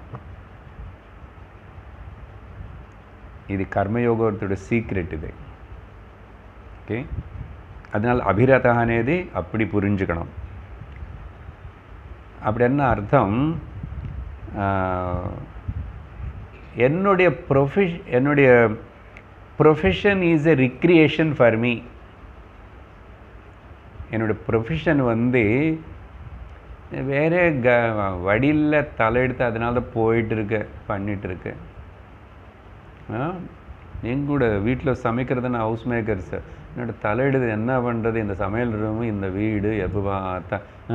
இது కర్మయోగத்தோட సీక్రెట్ ఇది ఓకే அதனால் அபிரத అనేది அப்படி புரிஞ்சுக்கணும் அப்படி என்ன அர்த்தம் ஆஹ், என்னுடைய ப்ரொஃபிஷ் என்னுடைய profession is a recreation for me என்னோட ப்ரொஃபஷன் வந்து வேற க வடியில் தலையெடுத்து அதனால தான் போயிட்டு இருக்க பண்ணிட்டு இருக்கு நீங்கள் கூட வீட்டில் சமைக்கிறது நான் ஹவுஸ் மேக்கர்ஸ் என்னோட தலையிடுது என்ன பண்ணுறது இந்த சமையல் ரூமு இந்த வீடு எப்போ பார்த்தா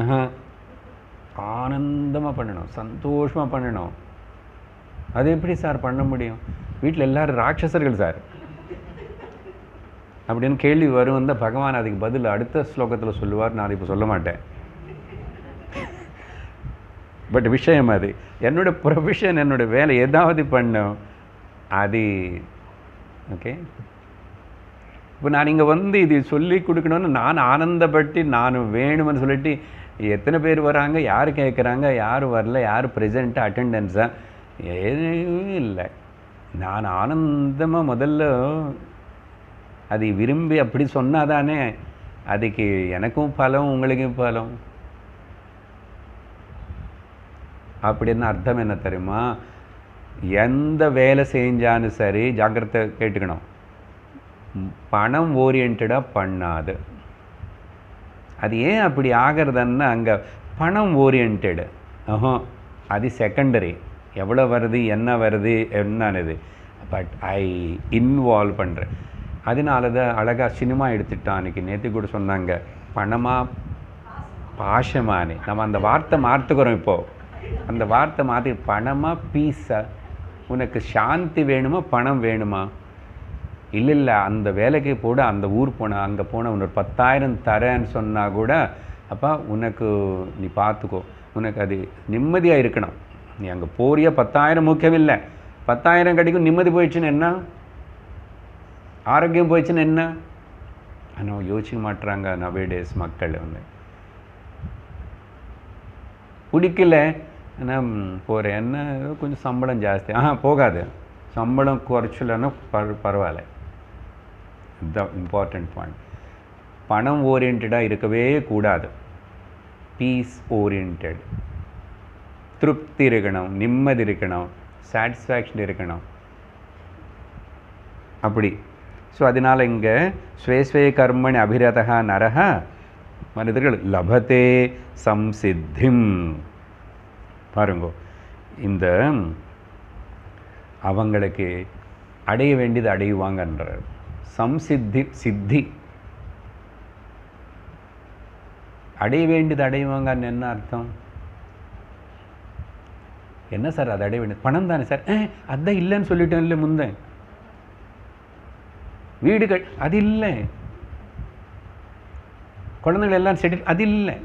ஆனந்தமாக பண்ணணும் சந்தோஷமாக பண்ணணும் அது எப்படி சார் பண்ண முடியும் வீட்டில் எல்லாரும் ராட்சசர்கள் சார் அப்படின்னு கேள்வி வரும் வந்தால் பகவான் அதுக்கு பதில் அடுத்த ஸ்லோகத்தில் சொல்லுவார் நான் இப்போ சொல்ல மாட்டேன் பட் விஷயம் அது என்னோட ப்ரொஃபஷன் என்னோட வேலை ஏதாவது பண்ணும் அது ஓகே இப்போ நான் இங்கே வந்து இது சொல்லி கொடுக்கணும்னு நான் ஆனந்தப்பட்டு நான் வேணும்னு சொல்லிட்டு எத்தனை பேர் வராங்க யார் கேட்குறாங்க யார் வரல யார் ப்ரெசண்ட்டாக அட்டெண்டன்ஸா எதுவும் இல்லை நான் ஆனந்தமாக முதல்ல அது விரும்பி அப்படி சொன்னாதானே அதுக்கு எனக்கும் பலம் உங்களுக்கும் பலம் அப்படின்னு அர்த்தம் என்ன தெரியுமா எந்த வேலை செஞ்சாலும் சரி ஜாக்கிரதை கேட்டுக்கணும் ம், பணம் ஓரியன்டாக பண்ணாது அது ஏன் அப்படி ஆகிறதுன்னா அங்கே பணம் ஓரியன்டு ஆஹோ அது செகண்டரி எவ்வளோ வருது என்ன வருது என்னது பட் ஐ இன்வால்வ் பண்ணுறேன் அதனால தான் அழகாக சினிமா எடுத்துட்டான் அன்றைக்கி நேற்று கூட சொன்னாங்க பணமாக பாஷமானே நம்ம அந்த வார்த்தை மாற்றுக்கிறோம் இப்போது அந்த வார்த்தை மாற்றி பணமா பீஸா உனக்கு சாந்தி வேணுமா பணம் வேணுமா இல்லை இல்லை அந்த வேலைக்கு போட அந்த ஊர் போன அங்கே போன உனக்கு பத்தாயிரம் தரேன்னு சொன்னால் கூட அப்பா உனக்கு நீ பார்த்துக்கோ உனக்கு அது நிம்மதியாக இருக்கணும் நீ அங்கே போறியா பத்தாயிரம் முக்கியம் இல்லை பத்தாயிரம் கிடைக்கும் நிம்மதி போயிடுச்சுன்னு என்ன ஆரோக்கியம் போயிடுச்சுன்னு என்ன ஆனால் யோசிக்க மாட்டுறாங்க நவேடேஸ் மக்கள் வந்து பிடிக்கல ஆனால் போகிறேன் என்ன ஏதோ கொஞ்சம் சம்பளம் ஜாஸ்தி ஆஹா போகாது சம்பளம் குறைச்சலன்னா பர பரவாயில்ல இதுதான் இம்பார்ட்டண்ட் பாயிண்ட் பணம் ஓரியன்டாக இருக்கவே கூடாது பீஸ் ஓரியன்ட் திருப்தி இருக்கணும் நிம்மதி இருக்கணும் சாட்டிஸ்ஃபேக்ஷன் இருக்கணும் அப்படி ஸோ அதனால் இங்கே ஸ்வேஸ்வே கர்மணி அபிரதா நரக மனிதர்கள் லபத்தே சம்சித்திம் பாருங்க இந்த அவங்களுக்கு அடைய வேண்டியது அடையுவாங்கன்றார் சம்சித்தி சித்தி அடைய வேண்டியது அடைவாங்கன்னு என்ன அர்த்தம் என்ன சார் அது அடைய வேண்டியது பணம் தானே சார் ஏ அதான் இல்லைன்னு சொல்லிட்டேன் இல்லை முந்தேன் வீடு கட் அது இல்லை குழந்தைகள் எல்லாம் செட்டில் அது இல்லை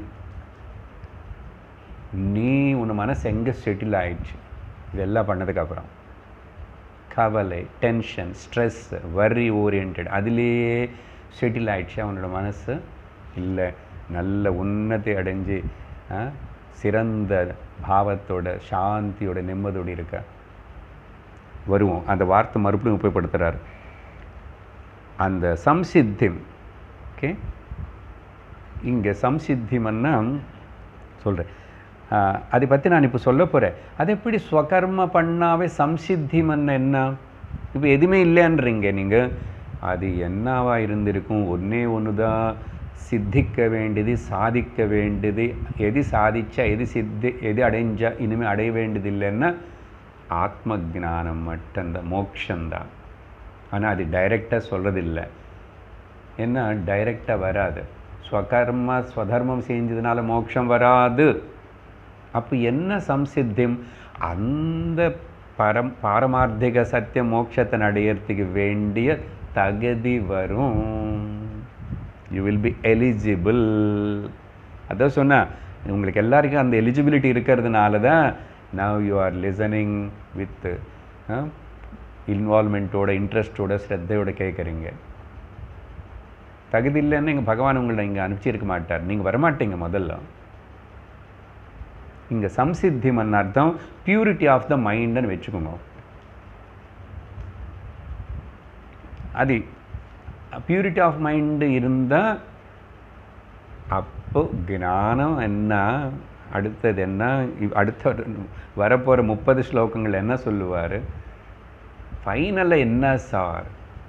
நீ உன் மனசு எங்கே செட்டில் ஆயிடுச்சு இதெல்லாம் பண்ணதுக்கப்புறம் கவலை டென்ஷன் ஸ்ட்ரெஸ் வரி ஓரியன்ட் அதுலேயே செட்டில் ஆயிடுச்சு அவனோட மனசு இல்லை நல்ல உன்னதி அடைஞ்சு ஆ, சிறந்த பாவத்தோட சாந்தியோட நிம்மதியோடு இருக்க வருவோம் அந்த வார்த்தை மறுபடியும் உபயோகப்படுத்துகிறார் அந்த சம்சித்திம் ஓகே இங்கே சம்சித்திமன்னா சொல்கிறேன் அதை பற்றி நான் இப்போ சொல்ல போகிறேன் அது எப்படி ஸ்வகர்ம பண்ணாவே சம்சித்திமன்னா என்ன இப்போ எதுவுமே இல்லைன்றீங்க நீங்கள் அது என்னவா இருந்திருக்கும் ஒன்றே ஒன்று தான் சித்திக்க வேண்டியது சாதிக்க வேண்டியது எது சாதிச்சா எது சித்தி எது அடைஞ்சா இனிமேல் அடைய வேண்டியது இல்லைன்னா ஆத்ம ஞானம் மட்டும்தான் மோக்ஷந்தான் ஆனால் அது டைரெக்டாக சொல்கிறதில்லை என்ன டைரெக்டாக வராது ஸ்வகர்ம ஸ்வதர்மம் செஞ்சதுனால மோட்சம் வராது அப்போ என்ன சம்சித்தியம் அந்த பரம் பாரமார்த்திக சத்திய மோட்சத்தை அடையிறதுக்கு வேண்டிய தகுதி வரும் யூ வில் பி எலிஜிபிள் அதான் சொன்னா உங்களுக்கு எல்லாருக்கும் அந்த எலிஜிபிலிட்டி இருக்கிறதுனால தான் now you are listening with இன்வால்மெண்ட்டோட இன்ட்ரெஸ்ட்டோட ஸ்ரத்தையோட கேட்குறீங்க தகுதி இல்லைன்னு எங்கள் பகவான் உங்களை இங்கே அனுப்பிச்சிருக்க மாட்டார் நீங்கள் வரமாட்டீங்க முதல்ல இங்கே சம்சித்திமன் அர்த்தம் பியூரிட்டி ஆஃப் த மைண்டுன்னு வச்சுக்கோங்க அது பியூரிட்டி ஆஃப் மைண்டு இருந்தால் அப்போ ஞானம் என்ன அடுத்தது என்ன இவ்- அடுத்த வரப்போகிற முப்பது ஸ்லோகங்கள் என்ன சொல்லுவார் ஃபைனலில் என்ன சார்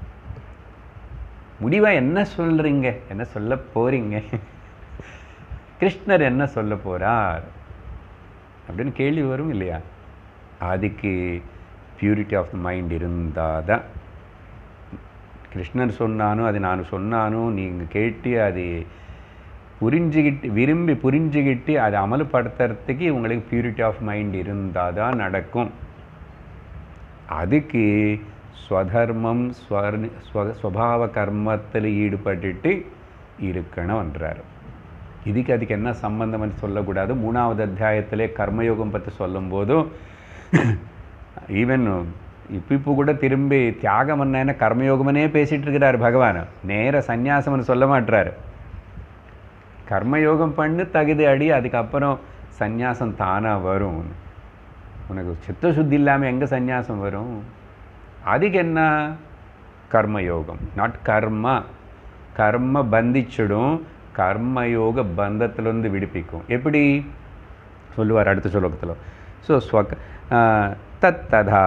முடிவாக என்ன சொல்கிறீங்க என்ன சொல்ல போகிறீங்க கிருஷ்ணர் என்ன சொல்ல போகிறார் அப்படின்னு கேள்வி வரும் இல்லையா அதுக்கு பியூரிட்டி ஆஃப் த மைண்ட் இருந்தால் தான் கிருஷ்ணர் சொன்னானோ அது நான் சொன்னானோ நீங்கள் கேட்டு அது புரிஞ்சுக்கிட்டு விரும்பி புரிஞ்சுக்கிட்டு அதை அமல்படுத்துறதுக்கு உங்களுக்கு பியூரிட்டி ஆஃப் மைண்ட் இருந்தால் தான் நடக்கும் அதுக்கு ஸ்வதர்மம் ஸ்வர்ணி ஸ்வ ஸ்வபாவ கர்மத்தில் ஈடுபட்டுட்டு இருக்கணும்ன்றார் இதுக்கு அதுக்கு என்ன சம்பந்தம்னு சொல்லக்கூடாது மூணாவது அத்தியாயத்திலே கர்மயோகம் பற்றி சொல்லும்போதும் ஈவன் இப்போ இப்போ கூட திரும்பி தியாகம் என்ன கர்மயோகமனே பேசிட்டு இருக்கிறார் பகவான் நேர சந்நியாசம்னு சொல்ல மாட்டுறாரு கர்மயோகம் பண்ணு தகுதி அடி அதுக்கப்புறம் சந்நியாசம் தானாக வரும் உனக்கு சித்தசுத்தி இல்லாமல் எங்கே சந்நியாசம் வரும் அதுக்கு என்ன கர்மயோகம் நாட் கர்மா கர்ம பந்திச்சிடும் கர்மயோக பந்தத்திலிருந்து விடுவிக்கும் எப்படி சொல்லுவார் அடுத்த ஸ்லோகத்தில் ஸோ ஸ்வக தத் ததா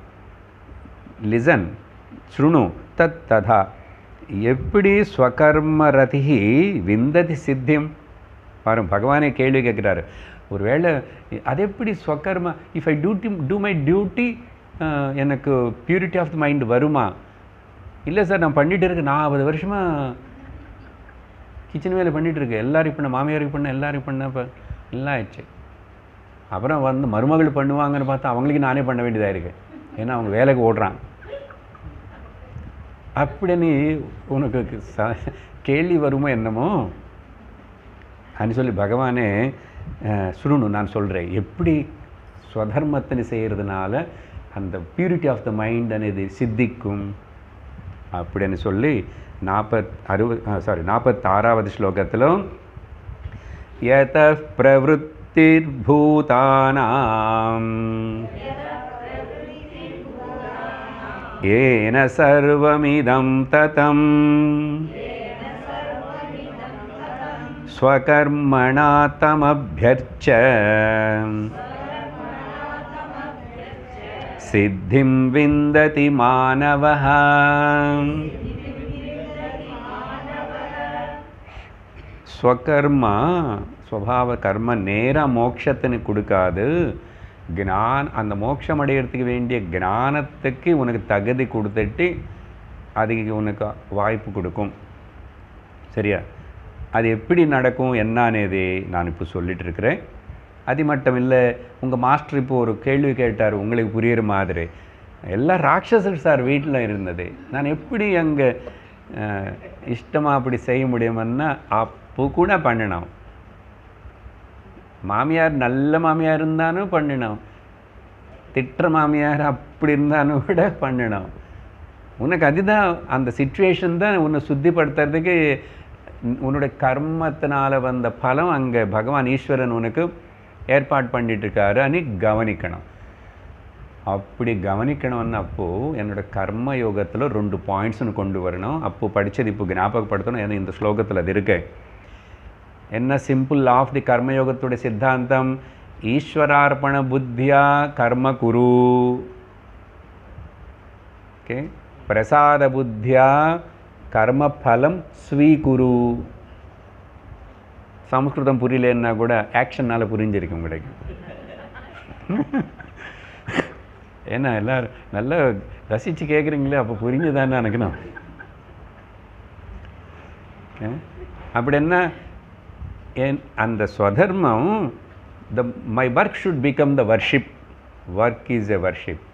லிசன் ஸ்ருணு தத் ததா எப்படி ஸ்வகர்மரதி விந்ததி சித்தியம் பாருங்க பகவானே கேள்வி கேட்குறாரு ஒருவேளை அது எப்படி ஸ்வகர்ம if I duty do my duty எனக்கு பியூரிட்டி ஆஃப் த மைண்ட் வருமா இல்லை சார் நான் பண்ணிட்டு இருக்கேன் நாற்பது வருஷமாக கிச்சன் வேலை பண்ணிட்டு இருக்கேன் எல்லாரும் பண்ண மாமியாருக்கு பண்ண எல்லாரும் பண்ண இப்போ எல்லாம் ஆயிடுச்சு அப்புறம் வந்து மருமகள் பண்ணுவாங்கன்னு பார்த்தா அவங்களுக்கு நானே பண்ண வேண்டியதாக இருக்கு ஏன்னா அவங்க வேலைக்கு ஓடுறான் அப்படின்னு உனக்கு ச கேள்வி வருமோ என்னமோ அப்படின்னு சொல்லி பகவானே சுருணு நான் சொல்கிறேன் எப்படி ஸ்வதர்மத்தினை செய்கிறதுனால அந்த பியூரிட்டி ஆஃப் த மைண்ட் అనేది சித்திக்கும் அப்படின்னு சொல்லி நாற்பத் அறுபது சாரி நாற்பத்தாறாவது ஸ்லோகத்தில் யத பிரவృత్తిர்భూతానాం येन सर्वमिदं ततं स्वकर्मणा तमभ्यर्च सिद्धिं विन्दति मानवः ஸ்வகர்மா ஸ்வபாவ கர்ம நேராக மோட்சத்தின்னு கொடுக்காது ஞான் அந்த மோட்சம் அடையிறதுக்கு வேண்டிய ஞானத்துக்கு உனக்கு தகுதி கொடுத்துட்டு அதுக்கு உனக்கு வாய்ப்பு கொடுக்கும் சரியா அது எப்படி நடக்கும் என்னன்னது நான் இப்போ சொல்லிட்டு இருக்கிறேன் அது மட்டும் இல்லை உங்கள் மாஸ்டர் இப்போ ஒரு கேள்வி கேட்டார் உங்களுக்கு புரியுற மாதிரி எல்லாம் ராட்சசர் சார் வீட்டில் இருந்தது நான் எப்படி அங்கே இஷ்டமாக அப்படி செய்ய முடியுமன்னா அப்போ கூட பண்ணினோம் மாமியார் நல்ல மாமியார் இருந்தாலும் பண்ணினோம் திட்டுற மாமியார் அப்படி இருந்தாலும் கூட பண்ணினோம் உனக்கு அதுதான் அந்த சுச்சுவேஷன் தான் உன்னை சுத்திப்படுத்துறதுக்கு உன்னோட கர்மத்தினால வந்த பலம் அங்கே பகவான் ஈஸ்வரன் உனக்கு ஏற்பாடு பண்ணிட்டு இருக்காரு அனி கவனிக்கணும் அப்படி கவனிக்கணும்னு அப்போது என்னோட கர்ம யோகத்தில் ரெண்டு பாயிண்ட்ஸ்னு கொண்டு வரணும் அப்போ படித்தது இப்போ ஞாபகப்படுத்தணும் ஏன்னா இந்த ஸ்லோகத்தில் அது இருக்கு என்ன சிம்பிள் ஆஃப் தி கர்மயோகத்துடைய சித்தாந்தம் ஈஸ்வரார்ப்பண புத்தியா கர்ம குரு ஓகே பிரசாத புத்தியா கர்ம பலம் ஸ்வீகுரு சம்ஸ்கிருதம் புரியலன்னா கூட ஆக்ஷன்னால புரிஞ்சிருக்கு உங்களுக்கு ஏன்னா எல்லாரும் நல்லா ரசித்து கேட்குறீங்களே அப்போ புரிஞ்சுதானே நினைக்கணும் அப்படி என்ன என் அந்த ஸ்வதர்மம் the my work should become the worship work is a worship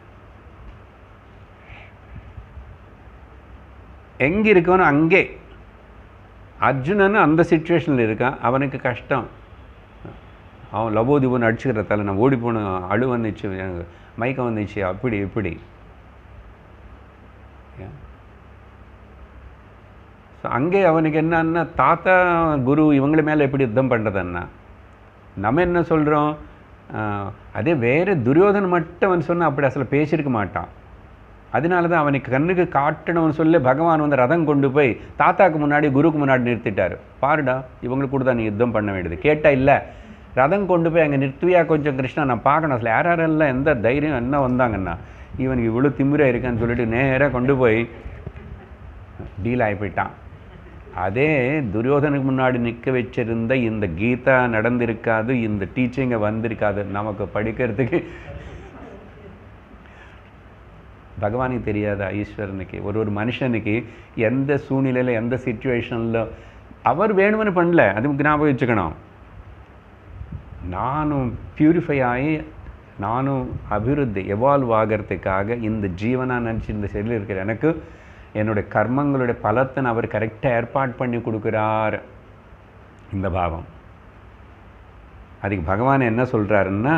எங்கே இருக்கவனோ அங்கே அர்ஜுனன் அந்த சுச்சுவேஷனில் இருக்கான் அவனுக்கு கஷ்டம் அவன் லவோதிபன் அடிச்சுக்கிறதால நான் ஓடி போன அழு வந்துச்சு எனக்கு மயக்கம் வந்துச்சு அப்படி இப்படி ஸோ அங்கே அவனுக்கு என்னன்னா தாத்தா குரு இவங்கள மேலே எப்படி யுத்தம் பண்ணுறதுன்னா நம்ம என்ன சொல்கிறோம் அதே வேறு துரியோதன் மட்டும் அவன் சொன்னால் அப்படி அசல பேசியிருக்க மாட்டான் அதனால தான் அவனுக்கு கண்ணுக்கு காட்டணும்னு சொல்லி பகவான் வந்து ரதம் கொண்டு போய் தாத்தாக்கு முன்னாடி குருக்கு முன்னாடி நிறுத்திட்டார் பாருடா இவங்களுக்கு கூட தான் நீ யுத்தம் பண்ண வேண்டியது கேட்டால் இல்லை ரதம் கொண்டு போய் அங்கே நிறுத்துவியா கொஞ்சம் கிருஷ்ணா நான் பார்க்கணும் அசல யார் யாரெல்லாம் எந்த தைரியம் என்ன வந்தாங்கன்னா இவனுக்கு இவ்வளோ திமிரா இருக்கான்னு சொல்லிட்டு நேராக கொண்டு போய் டீல் ஆகி போயிட்டான் அதே துரியோதனுக்கு முன்னாடி நிற்க வச்சிருந்த இந்த கீதா நடந்திருக்காது இந்த டீச்சிங்கை வந்திருக்காது நமக்கு படிக்கிறதுக்கு பகவானுக்கு தெரியாதா ஈஸ்வரனுக்கு ஒரு ஒரு மனுஷனுக்கு எந்த சூழ்நிலையில் எந்த சுச்சுவேஷனில் அவர் வேணும்னு பண்ணல அது ஞாபகம் வச்சுக்கணும் நானும் பியூரிஃபை ஆகி நானும் அபிவிருத்தி எவால்வ் ஆகிறதுக்காக இந்த ஜீவனாக நினச்சி இந்த செல்லில் இருக்கிற எனக்கு என்னுடைய கர்மங்களுடைய பலத்தை அவர் கரெக்டாக ஏற்பாடு பண்ணி கொடுக்குறார் இந்த பாவம் அதுக்கு பகவான் என்ன சொல்கிறாருன்னா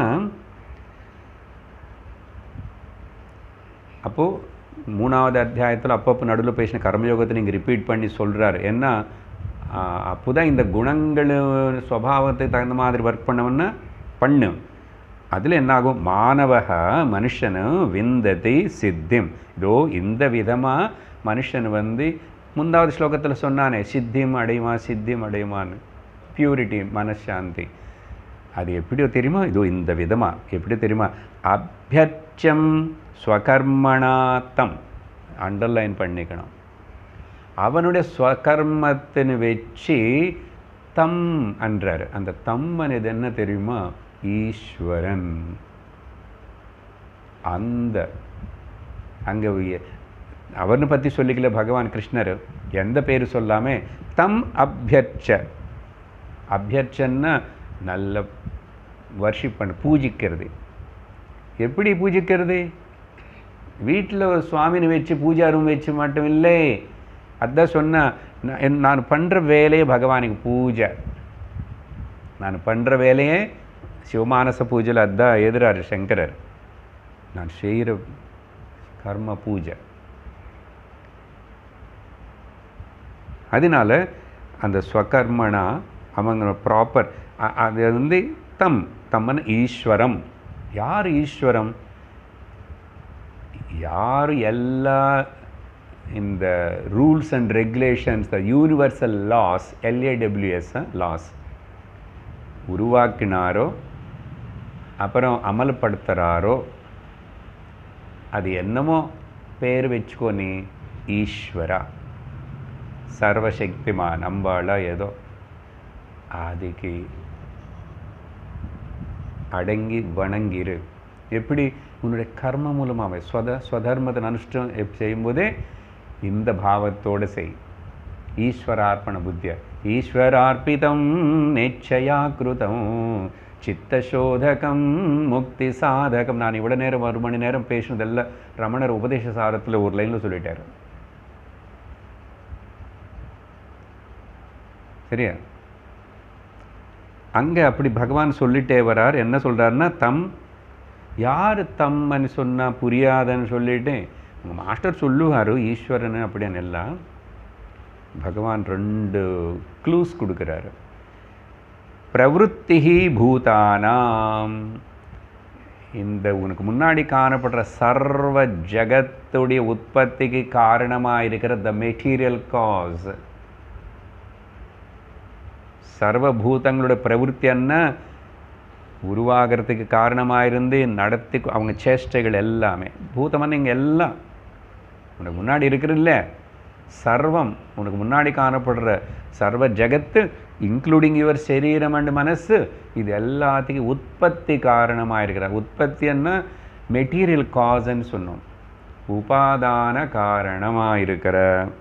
அப்போது மூணாவது அத்தியாயத்தில் அப்பப்போ நடுவில் பேசின கர்மயோகத்தை நீங்கள் ரிப்பீட் பண்ணி சொல்கிறாரு ஏன்னா அப்போ தான் இந்த குணங்கள் சுவாவத்தை தகுந்த மாதிரி ஒர்க் பண்ணவன்னா பண்ணு அதில் என்னாகும் மாணவக மனுஷனு விந்ததி சித்திம் இதோ இந்த விதமாக மனுஷன் வந்து முந்தாவது ஸ்லோகத்தில் சொன்னானே சித்திம் அடையுமா சித்திம் அடையுமான்னு பியூரிட்டி மனசாந்தி அது எப்படியோ தெரியுமா இதோ இந்த விதமாக எப்படி தெரியுமா அபியட்சம் ஸ்வகர்மணாத்தம் அண்டர்லைன் பண்ணிக்கணும் அவனுடைய ஸ்வகர்மத்தின்னு வச்சு தம் அன்றார் அந்த தம் இது என்ன தெரியுமா ஈஸ்வரன் அந்த அங்கே அவர்னு பற்றி சொல்லிக்கல பகவான் கிருஷ்ணர் எந்த பேர் சொல்லாமல் தம் அபியர்ச்ச அபியர்ச்சன்னா நல்ல வர்ஷிப் பண்ண பூஜிக்கிறது எப்படி பூஜிக்கிறது வீட்டில் சுவாமினை வச்சு பூஜா ரூம் வச்சு மட்டும் இல்லை அதான் சொன்னால் நான் பண்ணுற வேலையே பகவானுக்கு பூஜை நான் பண்ணுற வேலையே சிவமானச பூஜையில் அதான் எதிராரு சங்கரர் நான் செய்கிற கர்ம பூஜை அதனால அந்த ஸ்வகர்மனா அவங்க ப்ராப்பர் அது வந்து தம் தம்மன் ஈஸ்வரம் யார் ஈஸ்வரம் யார் எல்லா இந்த rules and regulations the universal laws L A W S laws உருவாக்கினாரோ அப்புறம் அமல்படுத்துகிறாரோ அது என்னமோ பேர் வச்சுக்கோ நீ ஈஸ்வரா சர்வசக்திமா நம்பாளா ஏதோ அதுக்கு அடங்கி வணங்கிரு எப்படி உன்னுடைய கர்ம மூலமாகவே ஸ்வத ஸ்வதர்மத்தை அனுஷ்டம் செய்யும்போதே இந்த பாவத்தோடு செய் ஈஸ்வரார்ப்பண புத்திய ஈஸ்வரார்ப்பிதம் நேச்சயா கிருதம் சித்தசோதகம் முக்தி சாதகம் நான் இவ்வளோ நேரம் ஒரு மணி நேரம் பேசினதெல்லாம் ரமணர் உபதேச சாரத்தில் ஒரு லைனில் சொல்லிட்டாரு சரியா அங்கே அப்படி பகவான் சொல்லிட்டே வரார் என்ன சொல்கிறாருன்னா தம் யார் தம்மன்னு சொன்னால் புரியாதன்னு சொல்லிட்டு உங்கள் மாஸ்டர் சொல்லுவார் ஈஸ்வரன் அப்படின்னு எல்லாம் பகவான் ரெண்டு க்ளூஸ் கொடுக்குறாரு பிரவருத்தி பூதானாம் இந்த உனக்கு முன்னாடி காணப்படுற சர்வ ஜகத்துடைய உற்பத்திக்கு காரணமாக இருக்கிற த மெட்டீரியல் காஸ் சர்வபூதங்களோட பிரவருத்தி என்ன உருவாகிறதுக்கு காரணமாக இருந்து நடத்தி அவங்க சேஷ்டைகள் எல்லாமே பூதம்னு இங்கே எல்லாம் உனக்கு முன்னாடி இருக்கிறதில்ல சர்வம் உனக்கு முன்னாடி காணப்படுற சர்வ ஜகத்து இன்க்ளூடிங் யுவர் சரீரம் அண்ட் மனசு இது எல்லாத்துக்கும் உற்பத்தி காரணமாக இருக்கிற உற்பத்தி என்ன மெட்டீரியல் காஸ்ன்னு சொன்னோம் உபாதான காரணமாக இருக்கிற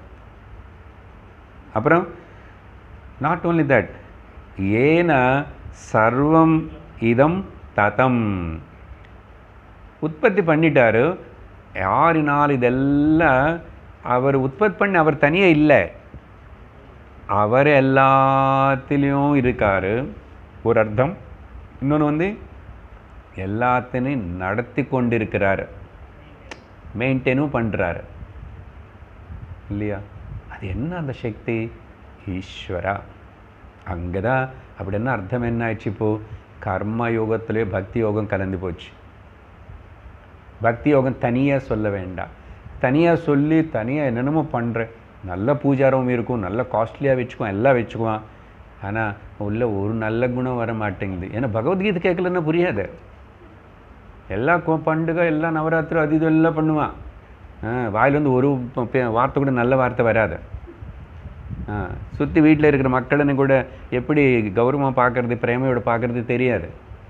அப்புறம் நாட் ஓன்லி தட் ஏன சர்வம் இதம் ததம் உற்பத்தி பண்ணிட்டாரு யாரினால் இதெல்லாம் அவர் உற்பத்தி பண்ணி அவர் தனியாக இல்லை அவர் எல்லாத்துலேயும் இருக்கார் ஒரு அர்த்தம் இன்னொன்று வந்து எல்லாத்தையும் நடத்தி கொண்டிருக்கிறாரு மெயின்டைனும் பண்ணுறாரு இல்லையா அது என்ன அந்த சக்தி ஈஸ்வரா அங்கே தான் அப்படி என்ன அர்த்தம் என்ன ஆயிடுச்சு இப்போது கர்ம யோகத்திலே பக்தி யோகம் கலந்து போச்சு பக்தி யோகம் தனியாக சொல்ல வேண்டாம் தனியாக சொல்லி தனியாக என்னென்னமோ பண்ணுறேன் நல்ல பூஜாரம் இருக்கும் நல்ல காஸ்ட்லியாக வச்சுக்குவான் எல்லாம் வச்சுக்குவான் ஆனால் உள்ள ஒரு நல்ல குணம் வர மாட்டேங்குது ஏன்னா பகவத்கீதை கேட்கலன்னா புரியாது எல்லா கோ- பண்டிகை எல்லாம் நவராத்திரி அது இது எல்லாம் பண்ணுவான் ஆ, வாயிலேருந்து ஒரு ப- பே- வார்த்தை கூட நல்ல வார்த்தை வராது சுற்றி வீட்டில் இருக்கிற மக்களுன்னு கூட எப்படி கௌரவமாக பார்க்கறது பிரேமையோட பார்க்கறது தெரியாது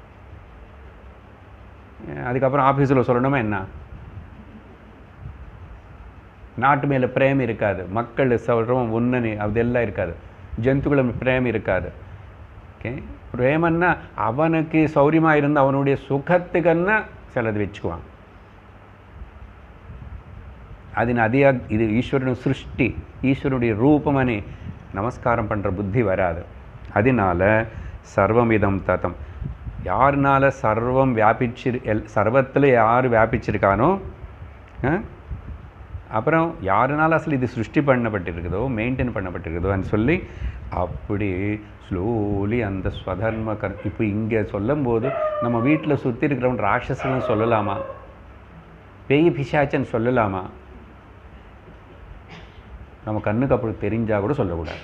அஹ் அதுக்கப்புறம் ஆஃபீஸில் சொல்லணுமா என்ன நாட்டு மேலே பிரேம் இருக்காது மக்கள் சொல்கிறோம் ஒன்று அதெல்லாம் இருக்காது ஜந்துக்கள பிரேம் இருக்காது ஓகே பிரேமன்னா அவனுக்கு சௌரியமாக இருந்து அவனுடைய சுகத்துக்குன்னா சிலது வச்சுக்குவான் அதின் அதிக இது ஈஸ்வரன் சிருஷ்டி ஈஸ்வரனுடைய ரூபமனி நமஸ்காரம் பண்ணுற புத்தி வராது அதனால சர்வமிதம் ததம் யாருனால சர்வம் வியாபிச்சிரு எல் சர்வத்தில் யார் வியாபிச்சிருக்கானோ ஆ? அப்புறம் யாருனால அசல் இது சிருஷ்டி பண்ணப்பட்டிருக்குதோ மெயின்டைன் பண்ணப்பட்டிருக்குதோன்னு சொல்லி அப்படி ஸ்லோலி அந்த ஸ்வதர்ம கர் இப்போ இங்கே சொல்லும்போது நம்ம வீட்டில் சுற்றி இருக்கிறவன் ராட்சசன்னு சொல்லலாமா பேய் பிசாச்சன்னு சொல்லலாமா நம்ம கண்ணுக்கு அப்படி தெரிஞ்சால் கூட சொல்லக்கூடாது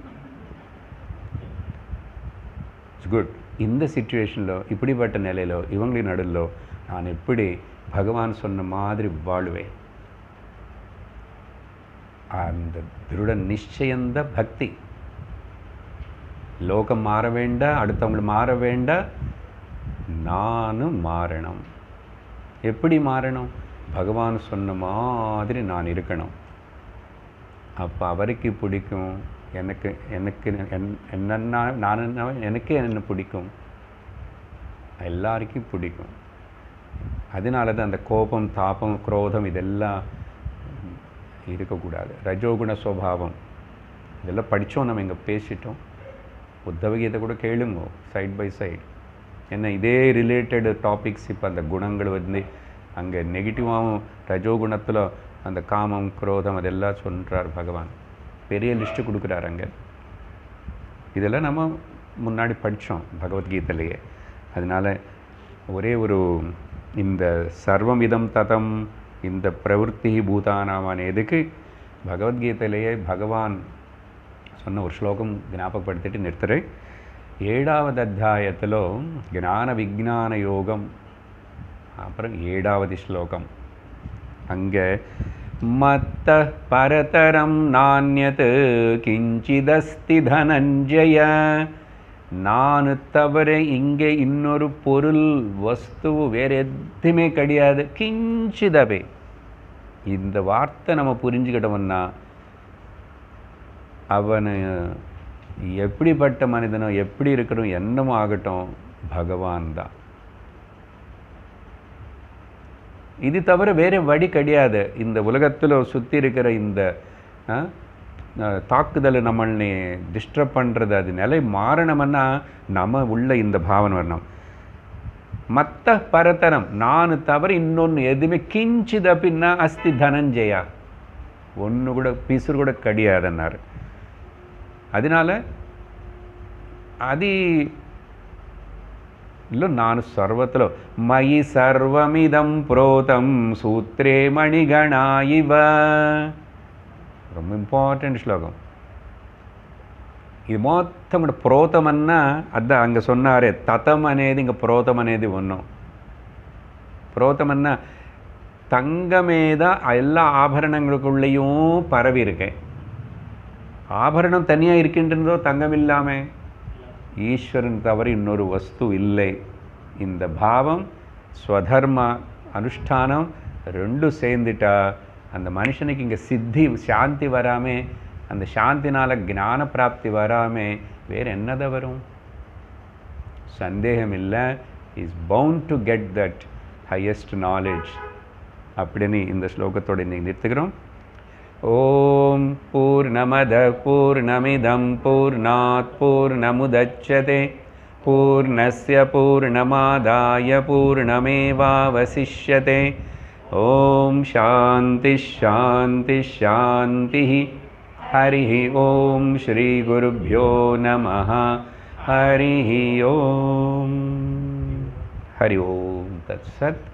இட்ஸ் குட் இந்த சுச்சுவேஷனில் இப்படிப்பட்ட நிலையிலோ இவங்களின் நடுவில் நான் எப்படி பகவான் சொன்ன மாதிரி வாழுவேன் அந்த திருட நிச்சயந்த பக்தி லோகம் மாற வேண்டாம் அடுத்தவங்களை மாற வேண்டாம் நானும் மாறணும் எப்படி மாறணும் பகவான் சொன்ன மாதிரி நான் இருக்கணும் அப்போ அவருக்கு பிடிக்கும் எனக்கு எனக்கு என் என்னென்ன நான் என்ன எனக்கு என்ன பிடிக்கும் எல்லாருக்கும் பிடிக்கும் அதனால தான் அந்த கோபம் தாபம் குரோதம் இதெல்லாம் இருக்கக்கூடாது ரஜோகுண சுவாவம் இதெல்லாம் படித்தோம் நம்ம இங்கே பேசிட்டோம் உத்தவகீதை கூட கேளுங்க சைட் பை சைடு ஏன்னா இதே ரிலேட்டட் டாபிக்ஸ் இப்போ அந்த குணங்கள் வந்து அங்கே நெகட்டிவாகவும் ரஜோகுணத்தில் அந்த காமம் குரோதம் அதெல்லாம் சொல்கிறார் பகவான் பெரிய லிஸ்ட்டு கொடுக்குறாரு அங்கே இதெல்லாம் நம்ம முன்னாடி படித்தோம் பகவத்கீதையிலேயே அதனால் ஒரே ஒரு இந்த சர்வம் இதம் ததம் இந்த பிரவருத்தி பூதானாமான எதுக்கு பகவத்கீதையிலேயே பகவான் சொன்ன ஒரு ஸ்லோகம் జ్ఞాపకப்படுத்திட்டு நிறுத்துறேன் ఏడావది అధ్యాయతిలో జ్ఞాన విజ్ఞాన యోగం அப்புறம் ஏழாவது ஸ்லோகம் அங்கே மத்த பரதரம் நானியத் கிஞ்சிதஸ்தி தனஞ்சய நான் தவிர இங்கே இன்னொரு பொருள் வஸ்து வேறு எதுவுமே கிடையாது கிஞ்சிதவே இந்த வார்த்தை நம்ம புரிஞ்சுக்கிட்டோம்னா அவனு எப்படிப்பட்ட மனிதனோ எப்படி இருக்கணும் என்னமோ ஆகட்டும் பகவான் தான் இது தவிர வேறு வழி கிடையாது இந்த உலகத்தில் சுற்றி இருக்கிற இந்த ஆ, ஆ, தாக்குதலை நம்மளை டிஸ்டர்ப் பண்ணுறது அது நிலை மாறணும்னா நம்ம உள்ள இந்த பாவனை வரணும் மற்ற பரத்தரம் நான் தவிர இன்னொன்று எதுவுமே கிஞ்சிதப்பின்னா அஸ்தி தனஞ்சயா ஒன்று கூட பிசுறு கூட கிடையாதுன்னாரு அதனால అది లో నాను సర్వతలో మయి సర్వమిదం ప్రోతం సూత్రే మణిగణా ఇవ ரொம்ப ఇంపార్టెంట్ శ్లోకం ఇది మొత్తం కూడా ప్రోతం అన్నా అద్ద అంగ సొన్నారే తతం అనేది ఇంక ప్రోతం అనేది ఉన్నాం புரோத்தம் என்ன தங்கமேத எல்லா ஆபரணங்களுக்குள்ளேயும் பரவி இருக்கேன் ஆபரணம் தனியாக இருக்கின்றதோ தங்கம் இல்லாமல் ஈஸ்வரன் தவிர இன்னொரு வஸ்து இல்லை இந்த பாவம் ஸ்வதர்ம அனுஷ்டானம் ரெண்டும் சேர்ந்துட்டா அந்த மனுஷனுக்கு இங்கே சித்தி சாந்தி வராமே அந்த சாந்தினால ஞான பிராப்தி வராமே வேறு என்னதை வரும் சந்தேகம் இல்லை is bound to get that highest knowledge அப்படின்னு இந்த ஸ்லோகத்தோட இன்னைக்கு நிறுத்துக்கிறோம் ஓம் பூர்ணமத பூர்ணமிதம் பூர்ணாத் பூர்ணமுதச்சதே பூர்ணஸ்ய பூர்ணமாதாய பூர்ணமேவாவசிஷ்யதே ஓம் சாந்தி ஷாந்தி ஷாந்தி हरिः ॐ श्रीगुरुभ्यो नमः हरिः ॐ हरि ओं तत्सत्